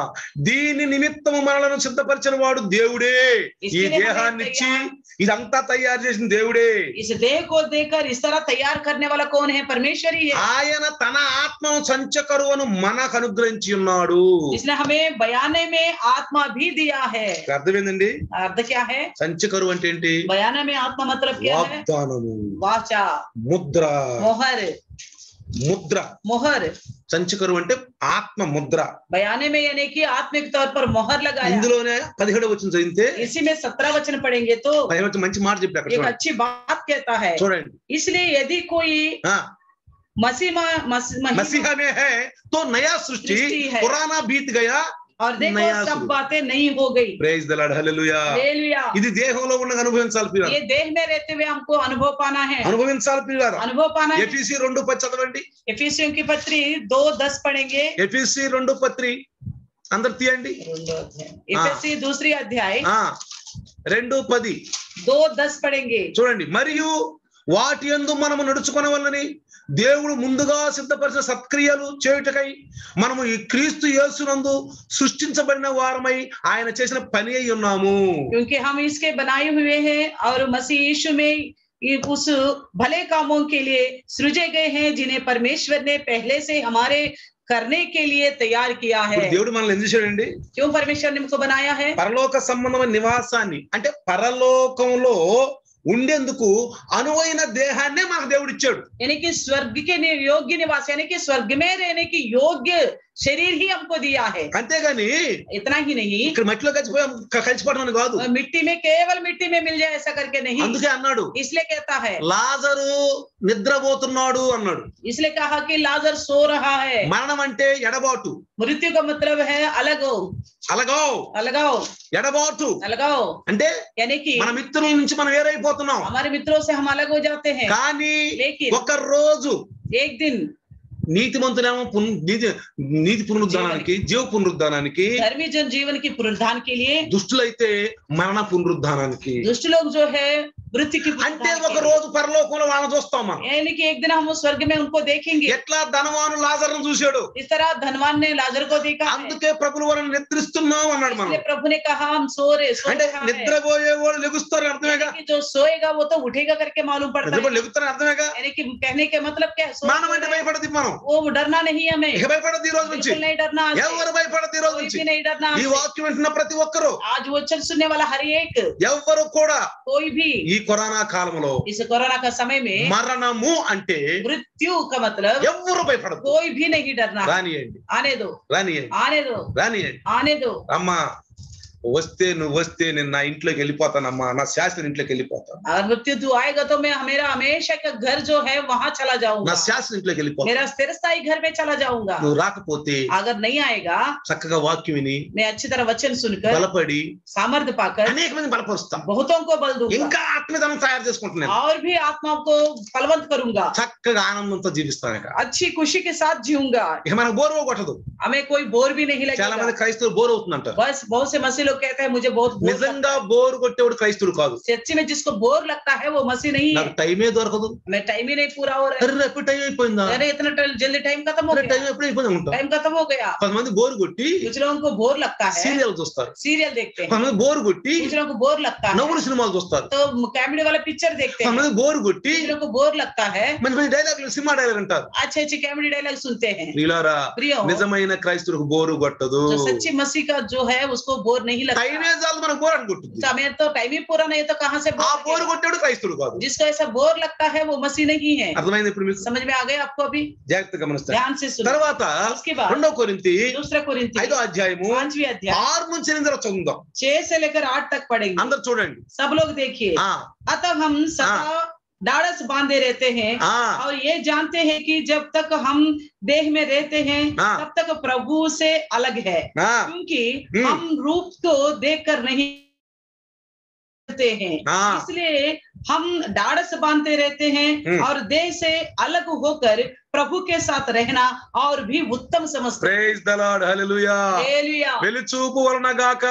దీని నిమిత్తము మనలను సిద్ధపరిచిన వాడు దేవుడే ఈ इसके लिए దేహాన్ని हमें ఇచ్చి तैयार- ఇదంతా తయారు చేసిన దేవుడే इस देह को देकर इस तरह तैयार करने वाला कौन है परमेश्वर ही है ఆయన తన ఆత్మను సంచకరువును మనకు అనుగ్రహించి ఉన్నాడు इसने हमें बयाने में आत्मा भी दिया है అర్థం ఏందండి अर्थ क्या है సంచకరువు అంటే ఏంటి बयाना में आत्मा मतलब क्या है వాగ్దానము वाचा ముద్ర मोहर ముద్ర मोहर సంచకరువు అంటే ఆత్మ ముద్ర बयाने में यानी कि आत्मिक तौर पर मोहर लगाया ఇందులోనే పదిహేడు వచ్చిన చదివితే इसी में सत्रह वचन पढ़ेंगे तो పదిహేడు వచ్చిన మంచి మాట చెప్పి అక్కడ एक చూడండి अच्छी बात कहता है చూడండి इसलिए यदि कोई ఆ, मसीह मस- महिमा मसीहा में है तो नया सृष्टि सृष्टि है। पुराना बीत गया और देखो नया सब शुरू। बातें नहीं हो गई praise the Lord hallelujah hallelujah ఇది దేహంలో ఉండగా అనుభవించాలి పిల్లలు ये देह में रहते हुए हमको अनुभव पाना है అనుభవించాలి పిల్లలు अनुभव पाना है ఎఫీసీ రెండు పది చదవండి एफिसियों की पत्री दो दस पढ़ेंगे ఎఫీసీ రెండు పత్రి అందరు తీయండి एफएससी दूसरी अध्याय ఆ రెండు పది दो दस पढ़ेंगे చూడండి మరియు వాటి యందు మనము నడుచుకునే వల్లని దేవుడు ముందుగా సిద్ధపరిచిన సత్క్రియలు చేయుటకై మనము ఈ క్రీస్తు యేసునందు సృష్టించబడిన వారమై ఆయన చేసిన పని అయి ఉన్నాము क्योंकि हम इसके बनाए हुए हैं और मसीह यीशु में ये उस भले कामों के लिए सृजे गए हैं जिन्हें परमेश्वर ने पहले से हमारे करने के लिए तैयार किया है ఇప్పుడు దేవుడు మనల్ని ఎందుకు చేయండి क्यों परमेश्वर ने हमको बनाया है పరలోక సంబంధమైన నివాసాన్ని అంటే పరలోకంలో ఉండేందుకు అనువైన దేహాన్నే మనకు దేవుడు ఇచ్చాడు यानी कि स्वर्ग के नि- योग्य निवास यानी कि स्वर्ग में रहने की योग्य शरीर ही हमको दिया है అంతేగాని इतना ही नहीं ఇక్కడ మట్టిలో కలిసిపోయి కలిసిపోవడం అని కాదు मिट्टी में केवल मिट्टी में मिल जाए ऐसा करके नहीं అందుకే అన్నాడు इसलिए कहता है లాజరు నిద్రపోతున్నాడు అన్నాడు इसलिए कहा कि लाजर सो रहा है మరణం అంటే ఎడబాటు मृत्यु का मतलब है अलग हो అలగావు अलगाओ ఎడబాటు अलगाओ అంటే यानी कि మన మిత్రుల నుంచి మనం వేరైపోతున్నాం हमारे मित्रों से हम अलग हो जाते हैं కానీ लेकिन ఒక రోజు एक दिन నీతిమంతులేమో పున్- నీతి నీతి పునరుద్ధానానికి జీవ పునరుద్ధానానికి धर्मी जन जीवन की पुनरुद्धान के लिए దుష్టులైతే మరణ పునరుద్ధానానికి दुष्ट लोग जो है मृत्यु की అంటే पुनरुद्धान ఒక के लिए। రోజు పరలోకంలో వాళ్ళని చూస్తాం మనం यानी कि एक दिन हम उस स्वर्ग में उनको देखेंगे ఎట్లా ధనవాను లాజర్ను చూశాడు इस तरह धनवान ने लाजर को देखा है అందుకే ప్రభులు వాళ్ళని నిద్రిస్తున్నాం అన్నాడు మనం इसलिए प्रभु ने कहा हम सो रहे सो అంటే रहा है నిద్రపోయే వాళ్ళు లెగుస్తారు అర్థమేగా यानी कि जो सोएगा वो तो उठेगा करके मालूम पड़ता है నిద్రపోయి లెగుతారని అర్థమేగా यानी कि कहने के मतलब क्या है सो మానం అంటే భయపడదు మనం वो डरना नहीं हमें ఇక భయపడదు ఈ రోజు నుంచి बिल्कुल नहीं डरना आज से। ఎవరు భయపడదు ఈ రోజు कोई నుంచి भी नहीं डरना आज ఈ से। వాక్యం వింటున్న ప్రతి ఒక్కరు आज वो चल सुनने वाला हर एक ఎవ్వరు కూడా कोई भी ఈ కరోనా కాలంలో इस कोरोना का समय में మరణము అంటే मृत्यु का मतलब ఎవ్వరు భయపడదు कोई भी नहीं डरना రానియండి आने दो రానియండి आने दो రానియండి आने दो అమ్మా వస్తే నువ్వు వస్తే నేను నా ఇంట్లోకి వెళ్ళిపోతానమ్మా నా శాస్త్రి ఇంట్లోకి వెళ్ళిపోతాను अगर मृत्यु तू आएगा तो मैं मेरा हमेशा का घर जो है वहां चला నా जाऊंगा శాస్త్రి ఇంట్లోకి వెళ్ళిపోతాను मेरा स्थिरस्थायी घर में चला जाऊंगा నువ్వు రాకపోతే अगर नहीं आएगा చక్కగా వాక్యం విని मैं अच्छी तरह वचन सुनकर బలపడి सामर्थ्य पाकर అనేక మంది బలపరుస్తా बहुतों को बल दूंगा ఇంకా ఆత్మీయతనం తయారు చేసుకుంటున్నాను और भी आत्माओं को फलवंत करूंगा చక్కగా ఆనందంతో జీవిస్తాను ఇక अच्छी खुशी के साथ जीऊंगा ఇక మనకు బోర్ కొట్టదు हमें कोई बोर भी नहीं చాలా लगेगा మంది క్రైస్తవులు బోర్ అవుతుందంటారు बस बहुत से मसीह लोग कहते हैं मुझे बहुत बोर నిజంగా బోర్ కొట్టేవాడు క్రైస్తవుడు కాదు सच्ची में जिसको बोर लगता है वो मसीह नहीं నాకు है టైమే దొరకదు मैं टाइम ही नहीं पूरा हो रहा है అరే ఎప్పుడు టైం అయిపోయిందా अरे इतना ट- जल्दी टाइम खत्म हो అరే गया టైం ఎప్పుడు అయిపోయింది ఉంటా टाइम खत्म हो गया కొంతమంది బోర్ కొట్టి कुछ लोगों को बोर लगता है సీరియల్ చూస్తారు सीरियल देखते हैं కొంతమంది బోర్ కొట్టి कुछ लोगों को बोर लगता है నవ్వుల సినిమాలు చూస్తారు तो कॉमेडी वाला पिक्चर देखते हैं కొంతమంది బోర్ కొట్టి कुछ लोगों को बोर लगता है మంచి మంచి డైలాగులు సినిమా డైలాగ్ అంటారు अच्छे अच्छे कॉमेडी डायलॉग सुनते हैं ప్రియులారా प्रिय हो నిజమైన క్రైస్తవులకు బోరు కొట్టదు जो सच्ची मसीह का जो है उसको बोर नहीं लगता టైమే చాలు మనకు బోర్ అనుకుంటుంది समय तो टाइम ही पूरा नहीं है तो कहाँ से ఆ बोर బోరు लगेगा? కొట్టాడు క్రైస్తవుడు కాదు जिसको ऐसा बोर लगता है वो मसीह नहीं है అర్థమైంది ఇప్పుడు మీకు समझ में आ गया आपको अभी జాగ్రత్తగా గమనిస్తారు ध्यान से सुनो తర్వాత उसके बाद రెండో కొరింతి दूसरा कुरिन्ती ఐదో అధ్యాయము पांचवी अध्याय ఆరు నుంచి ఎనిమిది వరకు చదువుదాం छह से लेकर आठ तक पढ़ेंगे అందరు చూడండి सब लोग देखिए ఆ अतः हम सदा डाड़स बांधे रहते हैं ఆ और ये जानते हैं कि जब तक हम देह में रहते हैं हाँ। तब तक प्रभु से अलग है ఆ क्योंकि हम्म। हम रूप को देखकर नहीं रहते हैं हाँ। इसलिए हम डाड़स बांधते रहते हैं हम्म। और देह से अलग होकर प्रभु के साथ रहना और भी उत्तम समझते हैं praise the Lord hallelujah hallelujah. వెలుచూపు వలన గాక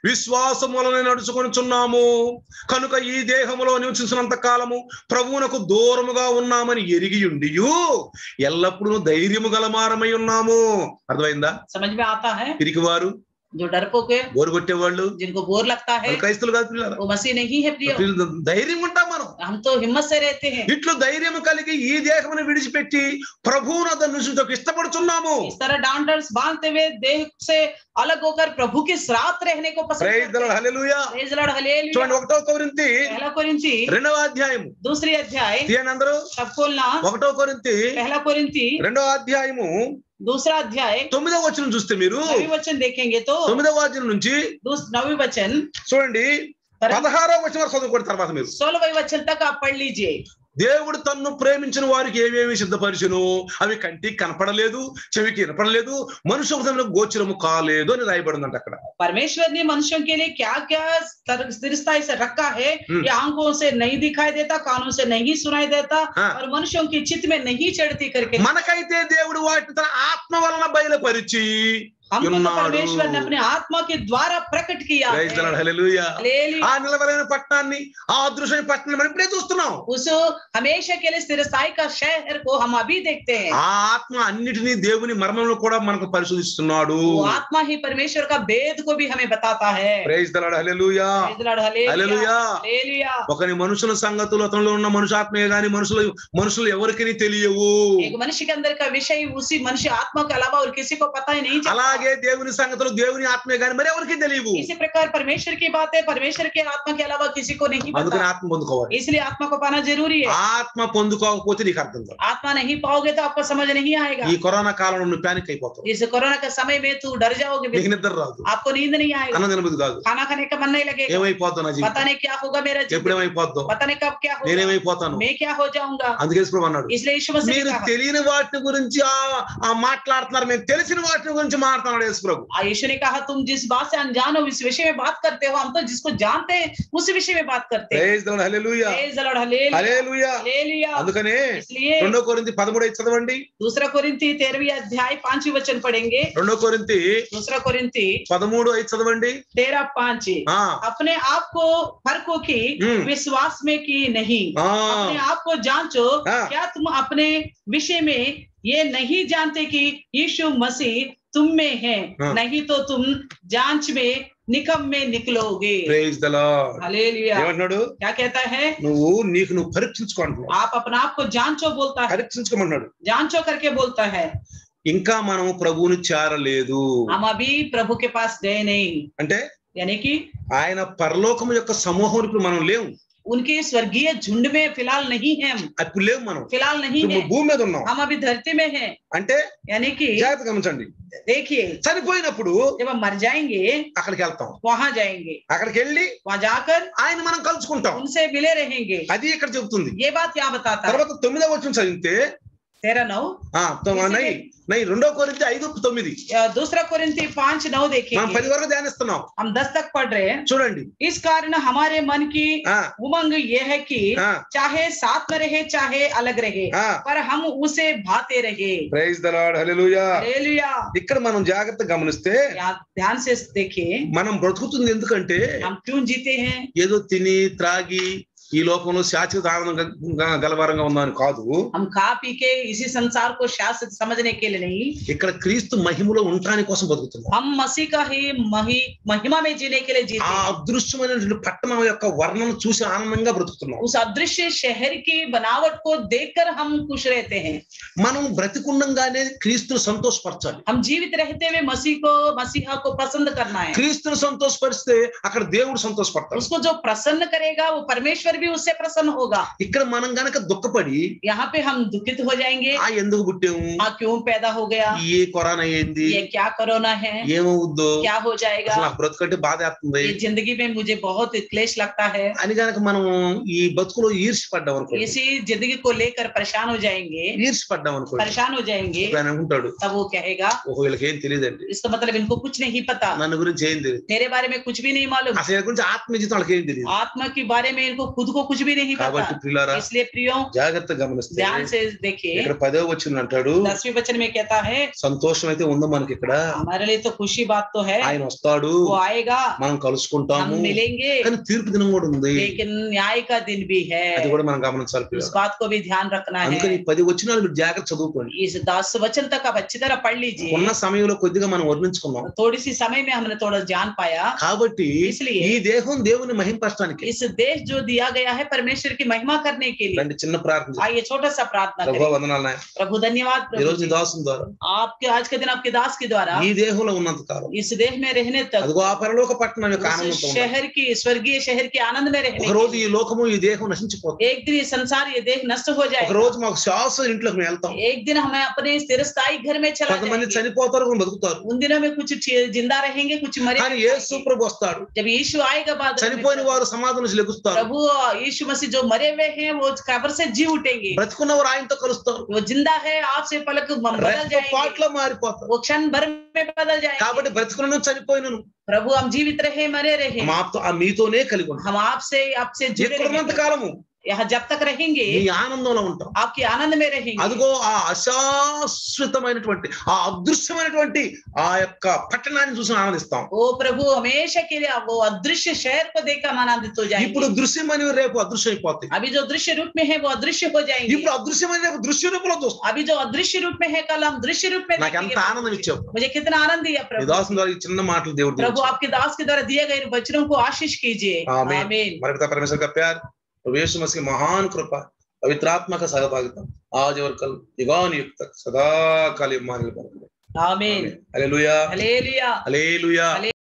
విశ్వాసం వలన నడుచుకొనుచున్నాము కనుక ఈ దేహములో నివసించినంత కాలము ప్రభువునకు దూరముగా ఉన్నామని ఎరిగి ఉండియు ఎల్లప్పుడూ ధైర్యము గలమారమై ఉన్నాము అర్థమైందా समझ में आता है పిరికివారు जो डरपोक है బోరు కొట్టేవాళ్ళు जिनको बोर लगता है వాళ్ళు క్రైస్తులు కాదు పిల్లలు वो मसीह नहीं है प्रिय వీళ్ళు ధైర్యం ఉంటాం మనం हम तो हिम्मत से रहते हैं ఇట్లు ధైర్యం కలిగి ఈ దేహమును విడిచిపెట్టి ప్రభువును నుంచి ఇష్టపడుతున్నాము इस तरह डांडर्स बांधते हुए देह से अलग होकर प्रभु के साथ रहने को पसंद ప్రైజ్ करते हैं। హల్లెలూయా Praise the Lord, hallelujah। చూడండి ఒకటో కొరింతి पहला कोरिंथी రెండవ అధ్యాయము दूसरी अध्याय తీయండి అందరూ सब खोलना ఒకటో కొరింతి पहला कोरिंथी రెండవ అధ్యాయము दूसरा अध्याय తొమ్మిదవ వచనం చూస్తే మీరు नवी वचन देखेंगे तो తొమ్మిదవ వచనం నుంచి दूस- नवी वचन చూడండి పదహారవ వచనం వరకు చదువుకోండి తర్వాత మీరు सोलहवें वचन तक आप पढ़ लीजिए దేవుడు తన్ను ప్రేమించిన వారికి ఏమేమి సిద్ధపరిచును అవి కంటికి కనపడలేదు చెవికి వినపడలేదు మనుషు హృదయంలో గోచరము కాలేదు అని రాయబడిందంట అక్కడ परमेश्वर ने मनुष्यों के लिए क्या क्या स्थिरता से रखा है हम्म। ये आंखों से नहीं दिखाई देता कानों से नहीं सुनाई देता हाँ। और मनुष्यों की चित्त में नहीं चढ़ती करके మనకైతే దేవుడు వాటిని తన ఆత్మ వలన బయలుపరిచి हमको तो ఉన్నాడు. परमेश्वर ने अपने आत्मा के द्वारा प्रकट किया है Praise the Lord, hallelujah. Hallelujah. ఆ నిలబడిన పట్టణాన్ని ఆ అదృశ్యమైన పట్టణాన్ని మనం ఇప్పుడే చూస్తున్నాం उस हमेशा के लिए स्थिरस्थाई का शहर को हम अभी देखते हैं ఆ ఆత్మ అన్నిటినీ దేవుని మర్మంలో కూడా మనకు పరిశోధిస్తున్నాడు वो आत्मा ही परमेश्वर का भेद को भी हमें बताता है praise దలాడు hallelujah Praise the Lord, hallelujah. Hallelujah Hallelujah. ఒకని మనుషుల సంగతులు అతనిలో ఉన్న మనుషాత్మే గాని మనుషులు మనుషులు ఎవరికి తెలియవు एक मनुष्य के अंदर का विषय उसी मनुष्य आत्मा के अलावा और किसी को पता ही नहीं चलता అలాగే దేవుని సంగతులు దేవుని ఆత్మే గాని మరి ఎవరికి తెలియవు इसी प्रकार परमेश्वर की बातें परमेश्वर के आत्मा के अलावा किसी को नहीं అందుకని पता ఆత్మ పొందుకోవాలి इसलिए आत्मा को पाना जरूरी है ఆత్మ పొందుకోకపోతే నీకు అర్థం కాదు आत्मा नहीं पाओगे तो आपको समझ नहीं आएगा ఈ కరోనా కాలంలో నువ్వు ప్యానిక్ అయిపోతావు इस कोरोना के समय में तू डर जाओगे నీకు నిద్ర రాదు आपको नींद नहीं आएगा అన్నం తినబుద్ధి కాదు खाना खाने का मन नहीं लगेगा ఏమైపోతావు నా पता జీవితం नहीं क्या होगा मेरा जीवन ఎప్పుడేమైపోతావు पता नहीं कब क्या होगा నేనేమైపోతాను मैं क्या हो जाऊंगा అందుకే ప్రభు అన్నాడు इसलिए यीशु मसीह ने మీరు कहा తెలియని వాటి గురించి ఆ ఆ మాట్లాడుతున్నారు మేము తెలిసిన వాటి గురించి మాట్లాడుతున్నాడు యేసు ప్రభు आ, यीशु ने कहा तुम जिस बात से अनजान हो इस विषय में बात करते हो हम तो जिसको जानते हैं उस विषय में बात करते हैं praise the Lord hallelujah Praise the Lord, hallelujah. Hallelujah Hallelujah. అందుకనే इसलिए రెండో కొరింతి పదమూడు ఐదు చదవండి दूसरा कोरिंथी तेरहवीं अध्याय पांचवी वचन पढ़ेंगे రెండో కొరింతి दूसरा कोरिंथी పదమూడు ఐదు చదవండి तेरह पांच ఆ अपने आप को फर्को की हम्म। विश्वास में की नहीं ఆ अपने आप को जांचो हाँ। क्या तुम अपने विषय में ये नहीं जानते कि यीशु मसीह तुम में है हाँ। नहीं तो तुम जांच में निकम में निकलोगे ప్రైజ్ ద లార్డ్ हालेलुया ఏమంటున్నాడు क्या कहता है నువ్వు నీకు నువ్వు పరీక్షించుకో అంటున్నాడు आप अपना आप को जांचो बोलता है పరీక్షించుకోమన్నాడు जांचो करके बोलता है ఇంకా మనము ప్రభువుని చేరలేదు हम अभी प्रभु के पास गए नहीं అంటే यानी कि ఆయన పరలోకము యొక్క సమూహం ఇప్పుడు మనం లేవు उनके स्वर्गीय झुंड में फिलहाल नहीं है हम అప్పుడు లేవు మనం फिलहाल नहीं ఇప్పుడు है భూమి మీద ఉన్నాం हम अभी धरती में हैं అంటే यानी कि జాగ్రత్త గమనించండి देखिए చనిపోయినప్పుడు जब हम मर जाएंगे అక్కడికి వెళ్తాం वहां जाएंगे అక్కడికి వెళ్ళి वहां जाकर ఆయన మనం కలుసుకుంటాం उनसे मिले रहेंगे అది ఇక్కడ చెబుతుంది ये बात क्या बताता है తర్వాత తొమ్మిదవ వచ్చిన చదివితే तेरह नौ ఆ తొ- నై నై రెండో కోరింత ఐదు తొమ్మిది या दूसरा कोरिंथी पांच नौ మనం देखेंगे పది వరకు ధ్యానిస్తున్నాం हम दस तक पढ़ रहे हैं చూడండి इस कारण हमारे मन की ఆ उमंग ये है कि ఆ चाहे साथ में रहे चाहे अलग रहे ఆ पर हम उसे भाते रहे praise the Lord hallelujah hallelujah ఇక్కడ మనం జాగ్రత్త గమనిస్తే यहाँ ध्यान से देखिए మనం బ్రతుకుతుంది ఎందుకంటే हम क्यों जीते हैं ఏదో తిని త్రాగి ఈ లోకంలో శాశ్వత ఆనందం గ- గ- గలవారంగా ఉందని కాదు हम खा पी के इसी संसार को शाश्वत समझने के लिए नहीं ఇక్కడ క్రీస్తు మహిమలో ఉండటానికి కోసం బతుకుతున్నాం हम मसीह का ही मही महिमा में जीने के लिए जीते ఆ हैं అదృశ్యమైనటువంటి పట్టణం యొక్క వర్ణన చూసి ఆనందంగా బ్రతుకుతున్నాం उस अदृश्य शहर की बनावट को देखकर हम खुश रहते हैं మనం బ్రతికుండంగానే క్రీస్తును సంతోషపరచాలి हम जीवित रहते हुए मसीह को मसीहा को पसंद करना है క్రీస్తును సంతోషపరిస్తే అక్కడ దేవుడు సంతోషపడతాడు उसको जो प्रसन्न करेगा वो परमेश्वर भी उससे प्रसन्न होगा ఇక్కడ మనం గనక దుఃఖపడి यहाँ पे हम दुखित हो जाएंगे ఆ ఎందుకు పుట్టాము हाँ क्यों पैदा हो गया ఏ కొరానా ఏంది ये क्या कोरोना है ఏమవుద్దో क्या हो जाएगा అసలు నాకు బ్రతుకంటే బాధ వేస్తుంది ये जिंदगी में मुझे बहुत क्लेश लगता है అని గనక మనం ఈ బతుకులో ఈర్ష్యపడ్డాం అనుకోండి इसी जिंदगी को लेकर परेशान हो जाएंगे ఈర్ష్యపడ్డాం అనుకోండి परेशान हो जाएंगे ఆయన అనుకుంటాడు तब वो कहेगा ఓహో వీళ్ళకి ఏం తెలియదండి इसका मतलब इनको कुछ नहीं पता నన్ను గురించి ఏం తెలియదు मेरे बारे में कुछ भी नहीं मालूम అసలు వీళ్ళ గురించి ఆత్మ జీతం వాళ్ళకి ఏం తెలియదు आत्मा के बारे में इनको खुद को कुछ भी नहीं కాబట్టి पता ప్రియులారా इसलिए प्रियो జాగ్రత్తగా గమనిస్తే ध्यान से देखिए ఇక్కడ పదో వచ్చింది అంటాడు दसवीं वचन में कहता है సంతోషం అయితే ఉందో మనకి ఇక్కడ हमारे लिए तो खुशी बात तो है ఆయన వస్తాడు वो आएगा మనం हम కలుసుకుంటాము मिलेंगे కానీ తీర్పు దినం కూడా ఉంది लेकिन न्याय का दिन भी है అది కూడా మనం గమనించాలి उस ప్రియులారా. बात को भी ध्यान रखना అందుకని है ఈ పది వచ్చినాలు మీరు జాగ్రత్త చదువుకోండి इस दस वचन तक आप अच्छी तरह पढ़ लीजिए ఉన్న సమయంలో కొద్దిగా మనం వర్ణించుకున్నాం थोड़ी सी समय में हमने थोड़ा जान पाया కాబట్టి इसलिए ఈ దేహం దేవుని మహింపరచడానికి इस देश जो दिया गया है परमेश्वर की महिमा करने के लिए రండి చిన్న ప్రార్థన చేద్దాం. आइए छोटा सा प्रार्थना ప్రభు करें వందనాలు నాయన प्रभु धन्यवाद ఈ प्रभु రోజు నీ जी। దాసుని ద్వారా आपके आज के दिन आपके दास के द्वारा ఈ దేహంలో ఉన్నంత కాలం इस देह में रहने तक అదిగో ఆ పరలోక పట్టణం యొక్క उस ఆనందంతో ఉండాలి. शहर की स्वर्गीय शहर के आनंद में रहने ఒక రోజు के ఈ लिए। లోకము ఈ దేహం నశించిపోతుంది एक दिन ये संसार ये देह नष्ट हो ఒక जाएगा రోజు మాకు శ్వాస ఇంట్లోకి మేము వెళ్తాం एक दिन हमें अपने चिरस्थायी घर में चला కొంతమంది जाएंगे చనిపోతారు కొంతమంది బతుకుతారు उन दिनों में कुछ చి- जिंदा रहेंगे कुछ मरे కానీ हुए యేసు रहेंगे। ప్రభు వస్తాడు जब यीशु आएगा बाद में చనిపోయిన వారు సమాధి నుంచి లెగుస్తారు प्रभु यीशु मसीह जो मरे हुए हैं वो कब्र से जी उठेंगे బ్రతికున్న వారు ఆయనతో కలుస్తారు वो जिंदा है आपसे पलक बदल రెక్క जाएंगे పాటలో మారిపోతారు वो क्षण भर में बदल जाएंगे కాబట్టి బ్రతికులను చనిపోయినను प्रभु हम जीवित रहे मरे रहे మాతో ఆ మీతోనే కలిగి ఉంటాం हम आपसे आपसे जुड़े ఎక్కున్నంత रहेंगे కాలము यहाँ जब तक रहेंगे నీ ఆనందంలో ఉంటాం आपके आनंद में रहेंगे అదిగో ఆ అశాశ్వతమైనటువంటి ఆ అదృశ్యమైనటువంటి ఆ యొక్క పట్టణాన్ని చూసి ఆనందిస్తాం ओ प्रभु हमेशा के लिए वो अदृश्य शहर को देखकर हम आनंदित हो ఇప్పుడు जाएंगे దృశ్యమైనవి రేపు అదృశ్యం అయిపోతాయి अभी जो दृश्य रूप में है वो अदृश्य हो जाएंगे ఇప్పుడు అదృశ్యమైన రేపు దృశ్య రూపంలో చూస్తాం अभी जो अदृश्य रूप में है कल हम दृश्य रूप में నాకు ఎంత देखेंगे ఆనందం ఇచ్చావు मुझे कितना आनंद दिया ఈ प्रभु దాసం ద్వారా ఈ చిన్న మాటలు దేవుడు प्रभु దీవించాడు. आपके दास के द्वारा दिए गए इन वचनों को आशीष कीजिए आमीन। आमीन हमारे पिता परमेश्वर का प्यार और यीशु मसीह की महान कृपा पवित्र आत्मा का सहभागिता आज और कल युगान युग तक सदा काल हमारे लिए बरकरार रहे। आमीन हालेलुया हालेलुया हालेलुया